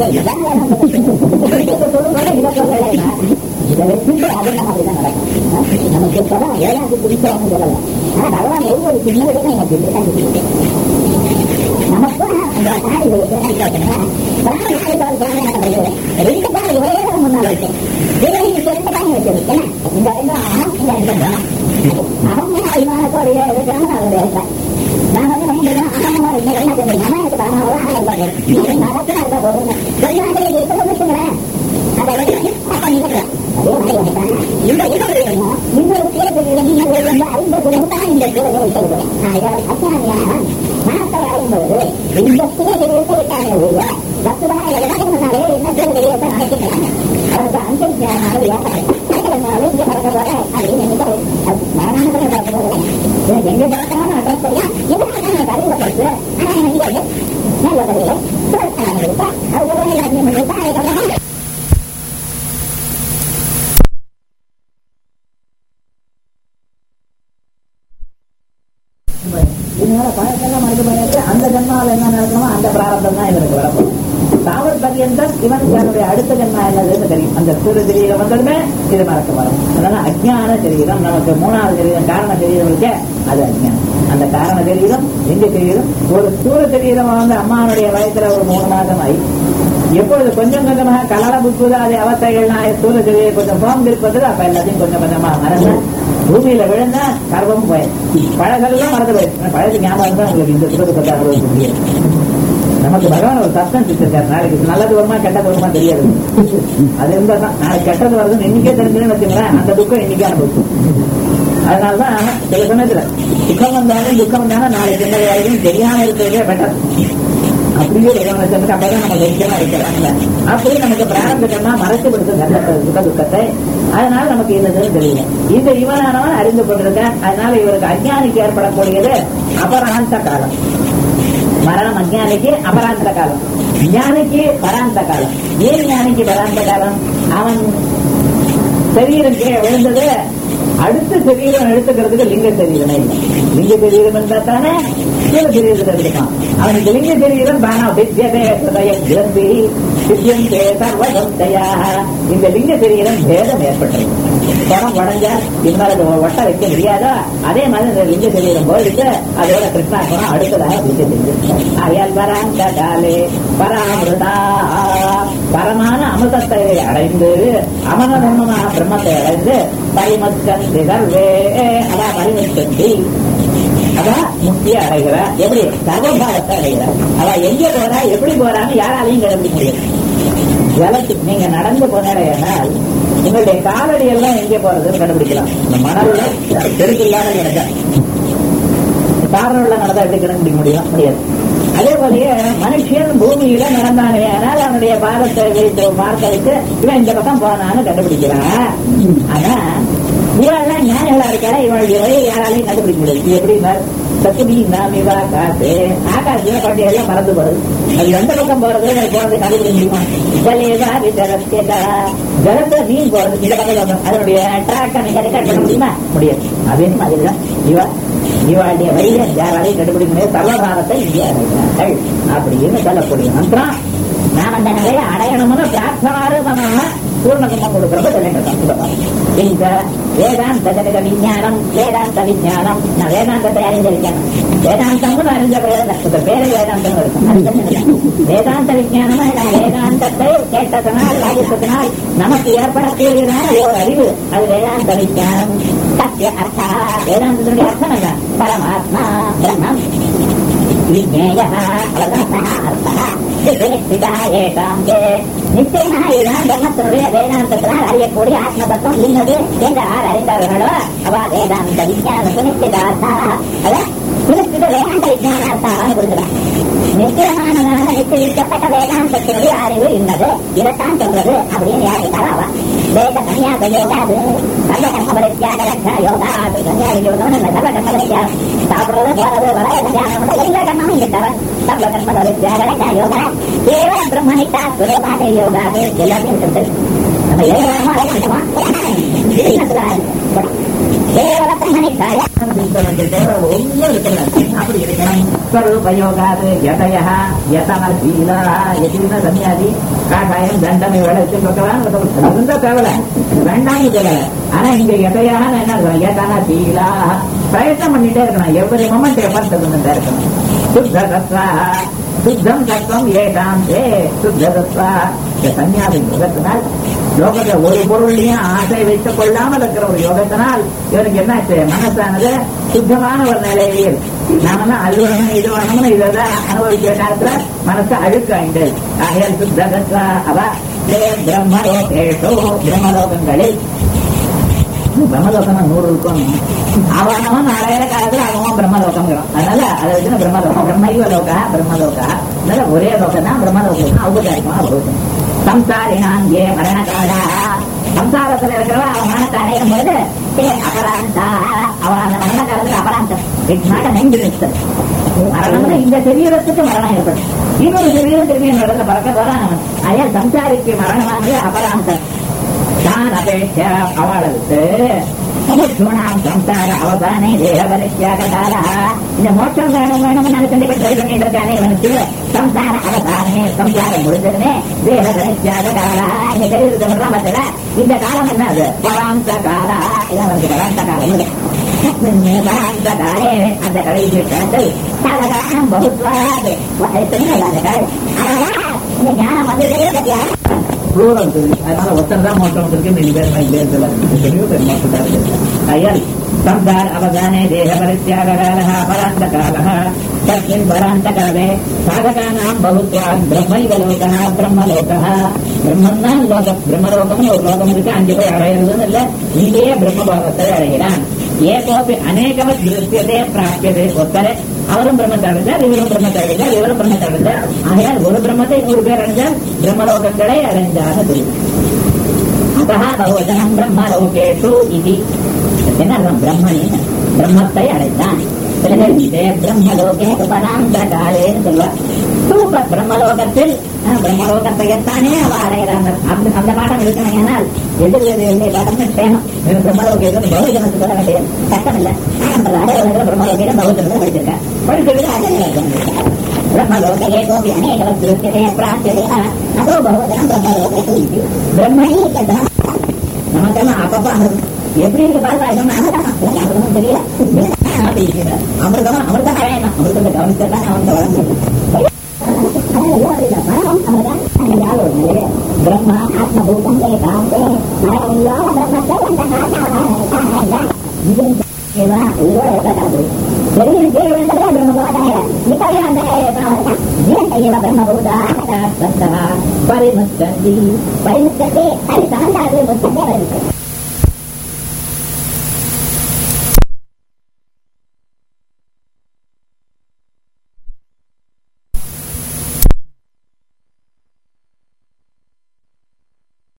இதை வச்சுட்டு அது நம்ம அப்படிதான் நடக்கும் நமக்கு இப்பதான் ஏழாவது பிடிச்சவங்க சொல்லலாம் ஆனா பகவான் ஒவ்வொரு சின்ன விட நமக்கு நமக்கு அந்த காய்களுக்கு ரெண்டு காய் ஒரே முன்னால் வைக்கும் ரெண்டு காய் வச்சிருக்கேன் இந்த ரெண்டும் அகம் இந்த ரெண்டும் அகம் அபிமானத்தோடைய இருக்கிறாங்க அதோடைய இருக்கேன் நான் வந்து நம்ம அகமா இந்த என்ன சொல்றேன் எனக்கு தானாக ஆகம் பார்க்கறேன் நடக்கு அதை போடுறேன் வெளிநாட்டில் இருக்கிறத வச்சுங்களேன் அதை வச்சு அப்ப நினைக்கிறேன் இந்த இன்னொரு சூழத்தில் நீங்கள் வந்து ஐந்து குடும்பம் இந்த சூழலை வைத்திருக்கிறோம் அஜானியான மனத்தை அடையும்போது இந்த சூழலில் இருக்க விட்டாங்க ஒழிய வசுதாக முன்னாலே என்ன சூழலில் நடக்கிறாங்க அவருக்கு அந்தரிச்சானால ஏற்படும் இங்க பறக்க போற அப்படின்னு நினைக்கிறது மரணத்துல பறக்க போறது எங்க பறக்கிறான்னு அட்ரஸ் செய்யா இதனால அறிவுப்படுத்து ஆனா இங்க நல்ல பதில சுழற்சான இருக்கா அதுக்கப்புறம் எல்லாத்தையும் பண்ணிருக்கா அதுக்கப்புறம் இதனால பழக்கெல்லாம் மனித பண்ணிட்டு அந்த ஜென்மாவில் என்ன நடக்கணுமோ அந்த பிராரம்பம் தான் இவனுக்கு வரப்போம் தாவர பரியந்தம் இவனுக்கு அதனுடைய அடுத்த ஜென்மா என்னதுன்னு தெரியும் அந்த சூரிய சரீரம் வந்ததுமே இது மறக்க வரும் அதனால அஜ்ஞான சரீரம் நமக்கு மூணாவது சரீரம் காரண சரீரம் இருக்கே அது அஜ்ஞானம் அந்த காரண சரீரம் எங்க சரீரம் ஒரு சூர சரீரம் வந்து அம்மாவுடைய வயசுல ஒரு மூணு மாதம் ஆகி எப்பொழுது கொஞ்சம் கொஞ்சமாக கலர புக்குது அது அவஸ்தைகள்லாம் சூரிய சரீரம் கொஞ்சம் ஃபார்ம் இருப்பது அப்ப எல்லாத்தையும் கொஞ்சம் கொஞ்சமா மறந்து பூமியில விழுந்தா கர்வம் போயிடுச்சு பழகெல்லாம் மறந்து போயிடுச்சு பழகு ஞாபகம் தான் உங்களுக்கு இந்த சுகத்தை பத்தி அறுபது முடியும் நமக்கு பகவான் ஒரு சத்தம் வச்சிருக்காரு நாளைக்கு நல்லது வருமா கெட்டது வருமா தெரியாது அது இருந்தா தான் நாளைக்கு கெட்டது வருதுன்னு இன்னைக்கே தெரிஞ்சுன்னு வச்சுங்களேன் அந்த துக்கம் இன்னைக்கே அனுபவிக்கும் அதனாலதான் சில சமயத்துல சுகம் வந்தாலும் துக்கம் வந்தாலும் நாளைக்கு என்ன வேலையும் தெரியாம இருக்கிறதே பெட்டர் அப்படியே பகவான் வச்சிருந்துட்டு அப்பதான் நம்ம தைரியமா இருக்கிறாங்க அப்படியே நமக்கு பிராரம்பமா மறைச்சு கொடுத்து நல்ல சுக துக்கத்தை அதனால நமக்கு என்னதுன்னு தெரியல இந்த இவனானவன் அறிந்து கொண்டிருக்கேன் அதனால இவருக்கு அஜ்ஞானிக்கு ஏற்படக்கூடியது அபராந்த காலம் மரணம் அஜ்ஞானிக்கு அபராந்த காலம் ஞானிக்கு பராந்த காலம் ஏன் ஞானிக்கு பராந்த காலம் அவன் சரீரம் கீழே விழுந்தது அடுத்த சரீரம் எடுத்துக்கிறதுக்கு லிங்க சரீரமே இல்லை லிங்க சரீரம் இருந்தா தானே ஸ்தூல சரீரத்தை எடுத்துக்கலாம் அவனுக்கு லிங்க சரீரம் தானா வித்தியதே ஹிருதய கிரந்தி சித்தியந்தே சர்வசந்தையா இந்த லிங்க சரீரம் பேதம் ஏற்பட்டது பணம் உடஞ்சா இருந்தாலும் அது ஒட்ட வைக்க முடியாதா அதே மாதிரி இந்த லிங்க சரீரம் போயிட்டு அதோட கிருஷ்ணாசனம் அடுத்ததாக லிங்க சரீரம் ஆகையால் பராந்த காலே பராமிருதா பரமான அமிர்தத்தை அடைந்து அமரதர்மமான பிரம்மத்தை அடைந்து பரிமச்சந்தி சர்வே அதான் பரிமச்சந்தி அதான் முக்தியை அடைகிற எப்படி சர்வபாகத்தை அடைகிற அவ எங்க போறா எப்படி போறான்னு யாராலையும் கண்டுபிடிக்க முடியாது ஜலத்துக்கு நீங்க நடந்து போனால் உங்களுடைய காலடி எல்லாம் எங்கே போறதுன்னு கண்டுபிடிக்கலாம் இந்த மணல்ல செருக்கு இல்லாத கிடக்கா காரணம் நடந்தா எப்படி கண்டுபிடிக்க முடியும் முடியாது அதே போலயே மனுஷன் பூமியில நடந்தானே ஆனால் அவனுடைய பாதத்தை வைத்து பார்க்க வைத்து இவன் இந்த பக்கம் போனான்னு கண்டுபிடிக்கிறான் ஆனா இவெல்லாம் ஞானிகளா இருக்காளா இவனுடைய வழியை யாராலையும் கண்டுபிடிக்க முடியாது இது எப்படி சத்துமி நாமிவா காத்து ஆகாசில பண்டிகை எல்லாம் மறந்து போறது அது எந்த பக்கம் போறது எனக்கு போறது கண்டுபிடிக்க முடியுமா ஜலேதா விஜரத்தேதா ஜலத்துல மீன் போறது இந்த பக்கம் வரணும். அதனுடைய ட்ராக்கை நீங்க ரெக்கார்ட் பண்ண முடியுமா முடியாது அதே மாதிரிதான் இவா இவாளுடைய வழியை யாராலையும் கண்டுபிடிக்க முடியாது சர்வபாரத்தை இங்கே அடைகிறார்கள் அப்படின்னு சொல்லக்கூடிய மந்திரம் நாம் அந்த நிலையை அடையணும்னு பிரார்த்தனாரூபமாக பூர்ணகுமம் கொடுக்கிறப்ப சொல்லிட்டு இந்த வேதாந்த ஜனக விஞ்ஞானம் வேதாந்த விஞ்ஞானம் நான் வேதாந்தத்தை அறிஞ்சிருக்கேன் வேதாந்தம் அறிஞ்ச வேதாந்த பேரு வேதாந்தம் இருக்கும் அது தெரிஞ்சுக்கணும். வேதாந்த விஞ்ஞானம் நான் வேதாந்தத்தை கேட்டதனால் வாதித்ததனால் நமக்கு ஏற்படக்கூடியதான ஒரு அறிவு அது வேதாந்த விஞ்ஞானம் சத்திய அர்த்தா வேதாந்தத்தினுடைய அர்த்தம் என்ன பரமாத்மா பிரம்மம் விஜேயः அவர்தான் அர்த்தः நிச்சயமாக ஏகாந்தே நிச்சயமாக இதுதான் பிரம்மத்தினுடைய வேதாந்தத்தினால் அறியக்கூடிய ஆத்ம தத்துவம் இன்னது என்று யார் அறிந்தார்களோ அவ வேதாந்த விஞ்ஞான சுனிச்சிதார்த்தா அத சுனிச்சித வேதாந்த விஞ்ஞானார்த்தான்னு கொடுக்கிறார் நிச்சயமானதாக நிச்சயிக்கப்பட்ட வேதாந்தத்தினுடைய அறிவு இன்னது இதைத்தான் சொல்றது அப்படின்னு யார் அவ வேத கன்யாச யோகாது சர்வ கர்ம பரித்தியாக யோகாது கன்யாச யோகம் சர்வ கர்ம பரித்தியாகம் சாப்பிடுறது போறது வர கல்யாணம் எல்லா கர்மமும் இங்க தவறு சர்வ கர்ம பரித்தியாக யோகா கேவல பிரம்மணித்தா சுரபாக யோகாது எல்லாத்தையும் விட்டு நம்ம ஏகமா அடையணுமா கேவல பிரம்மணித்தாய ஒன்றும் இருக்கக்கூடாது அப்படி இருக்கணும் ஸ்வரூபயோகாது யதய யதமசீலா எதிர்ன சன்னியாதி காஷாயம் தண்டம் இவளை வச்சுருக்கலாம் இருந்தா தேவல வேண்டாம்னு தேவல ஆனா இங்க எதையான என்ன இருக்கும் யதன சீலா பிரயத்தனம் பண்ணிட்டே இருக்கணும் எவ்வளவு மொமெண்ட் எஃபர்ட் இருந்துட்டே இருக்கணும் சுத்த தத்வா சுத்தம் தத்துவம் ஏகாந்தே சுத்த தத்வா இந்த சன்னியாசி யோகத்தினால் யோகத்தை ஒரு பொருளையும் ஆசை வைத்துக் கொள்ளாமல் இருக்கிற ஒரு யோகத்தினால் இவனுக்கு என்னாச்சு மனசானது சுத்தமான ஒரு நிலையில் நாம தான் அது வேணும் இது வேணும்னு இதான் அனுபவிக்கிற காலத்துல மனசு அழுக்காயிண்டு ஆகையால் சுத்த தத்வா அவ தே பிரம்மலோகேஷோ பிரம்மலோகங்களில் பிரம்மலோகம் நூறு இருக்கும் அவனவன் நாலாயிர காலத்துல அவன் பிரம்மலோகம்ங்கிறான் அதனால அதை வச்சு பிரம்மலோகம் பிரம்மைவ லோகா பிரம்மலோகா அதனால ஒரே லோகம் தான் பிரம்மலோகம் ஔபச்சாரிகமா பௌத்தம் சம்சாரினான் ஏ மரணகாலா சம்சாரத்துல இருக்கிறவன் அவன் மரணத்தை அடையும் பொழுது ஏ அபராந்தா அவன் அந்த மரண காலத்துல அபராந்தம் இட்ஸ் நாட் அன் எண்ட் மரணம்னா இந்த சரீரத்துக்கு மரணம் ஏற்படும் இன்னொரு சரீரம் திரும்பி நடந்த பறக்க போறான் அயா சம்சாரிக்கு மரணமானது அபராந்தம் தான் அபேட்ச அவளுக்கு சமுத்குணாம் சம்சார அவதானே தேவபரித்யாக காலா இந்த மோட்சம் வேணும் வேணும் நான் கண்டிப்பா ட்ரை பண்ணிட்டு இருக்கானே இவனுக்கு சம்சார அவதானே சம்சாரம் முடிஞ்சதுனே தேவபரித்யாக காலா இந்த தெரிவித்து சொல்றான் பார்த்தல இந்த காலம் என்ன அது பராந்த காலா இதான் வந்து பராந்த காலம் இது. பராந்த காலே அந்த கடைசி காலத்தில் காலகாலம் பகுத்வாது எத்தனையோ இல்லாத காலம் அதனால இந்த ஞானம் வந்து பத்தியா புளூரல் சொல்லி அதனால ஒருத்தர் தான் மோட்டம் இருக்கு ரெண்டு பேர் ரெண்டு பேர் சொல்ல எத்தனையோ பேர் மோட்டம் அயல் சம்சார் அவதானே தேக பரித்யாக காலः பராந்த காலः தஸ்மின் பராந்த காலே சாதகானாம் பகுத்வான் பிரம்மைவ லோகः பிரம்மலோகः பிரம்மன் தான் லோகம் பிரம்மலோகம்னு ஒரு லோகம் இருக்கு அஞ்சு போய் அடையிறதுன்னு இல்ல இங்கேயே பிரம்மபாவத்தை அடைகிறான் ஏகோபி அநேகவத் திருஷ்யதே பிராப்தியதே ஒருத்தர் அவரும் பிரம்மத்தை அடைஞ்சார் இவரும் பிரம்மத்தை அடைஞ்சார் இவரும் பிரம்மத்தை அடைஞ்சார் ஆகையால் ஒரு பிரம்மத்தை நூறு பேர் அடைஞ்சார் பிரம்மலோகங்களை அடைஞ்சார் தெரியும் அத்தா பகவதனம் பிரம்மலோகேஷு இது என்ன அர்த்தம் பிரம்மனே பிரம்மத்தை அடைந்தான் பிரம்மலோகே உபராந்த காலேன்னு சொல்லுவார் சூப்ப பிரம்மலோகத்தில் அஹ், பிரம்மலோகத்தையத்தானே அவ அடைகிறாங்க அப்படி அந்த பாடம் இருக்கணும் ஏனால் எதிர் எதிர் பாடம் வேணும் பிரம்மலோகத்தில் பகுஜனத்து சொல்ல வேண்டிய சட்டம் இல்லை நம்ம அடையாளத்தில் பிரம்மலோகையில பகுஜனத்தை படிச்சிருக்கேன் படிச்சிருக்கு அடையாளம் ब्रह्मलोके कोऽपि अनेकवस्तुरुच्यते प्राप्यते अतो बहुवचनं ब्रह्मलोके इति ब्रह्मणि तथा நமக்கெல்லாம் அப்பப்ப அமிர்தம் எப்படி இருக்கு பாருங்க இது ஒண்ணும் அமிர்தம் அமிர்தம் தெரியல அமிர்தமா அமிர்தம் வேணும் அமிர்தத்தை கவனிச்சதான் அவன் வளர்ந்து பிரம்மா ஆத்மபூதம் ஏகாந்தே பரிமுச்சந்தி பரிமுச்சந்தே அது சார்ந்தாது முச்சந்தே வருது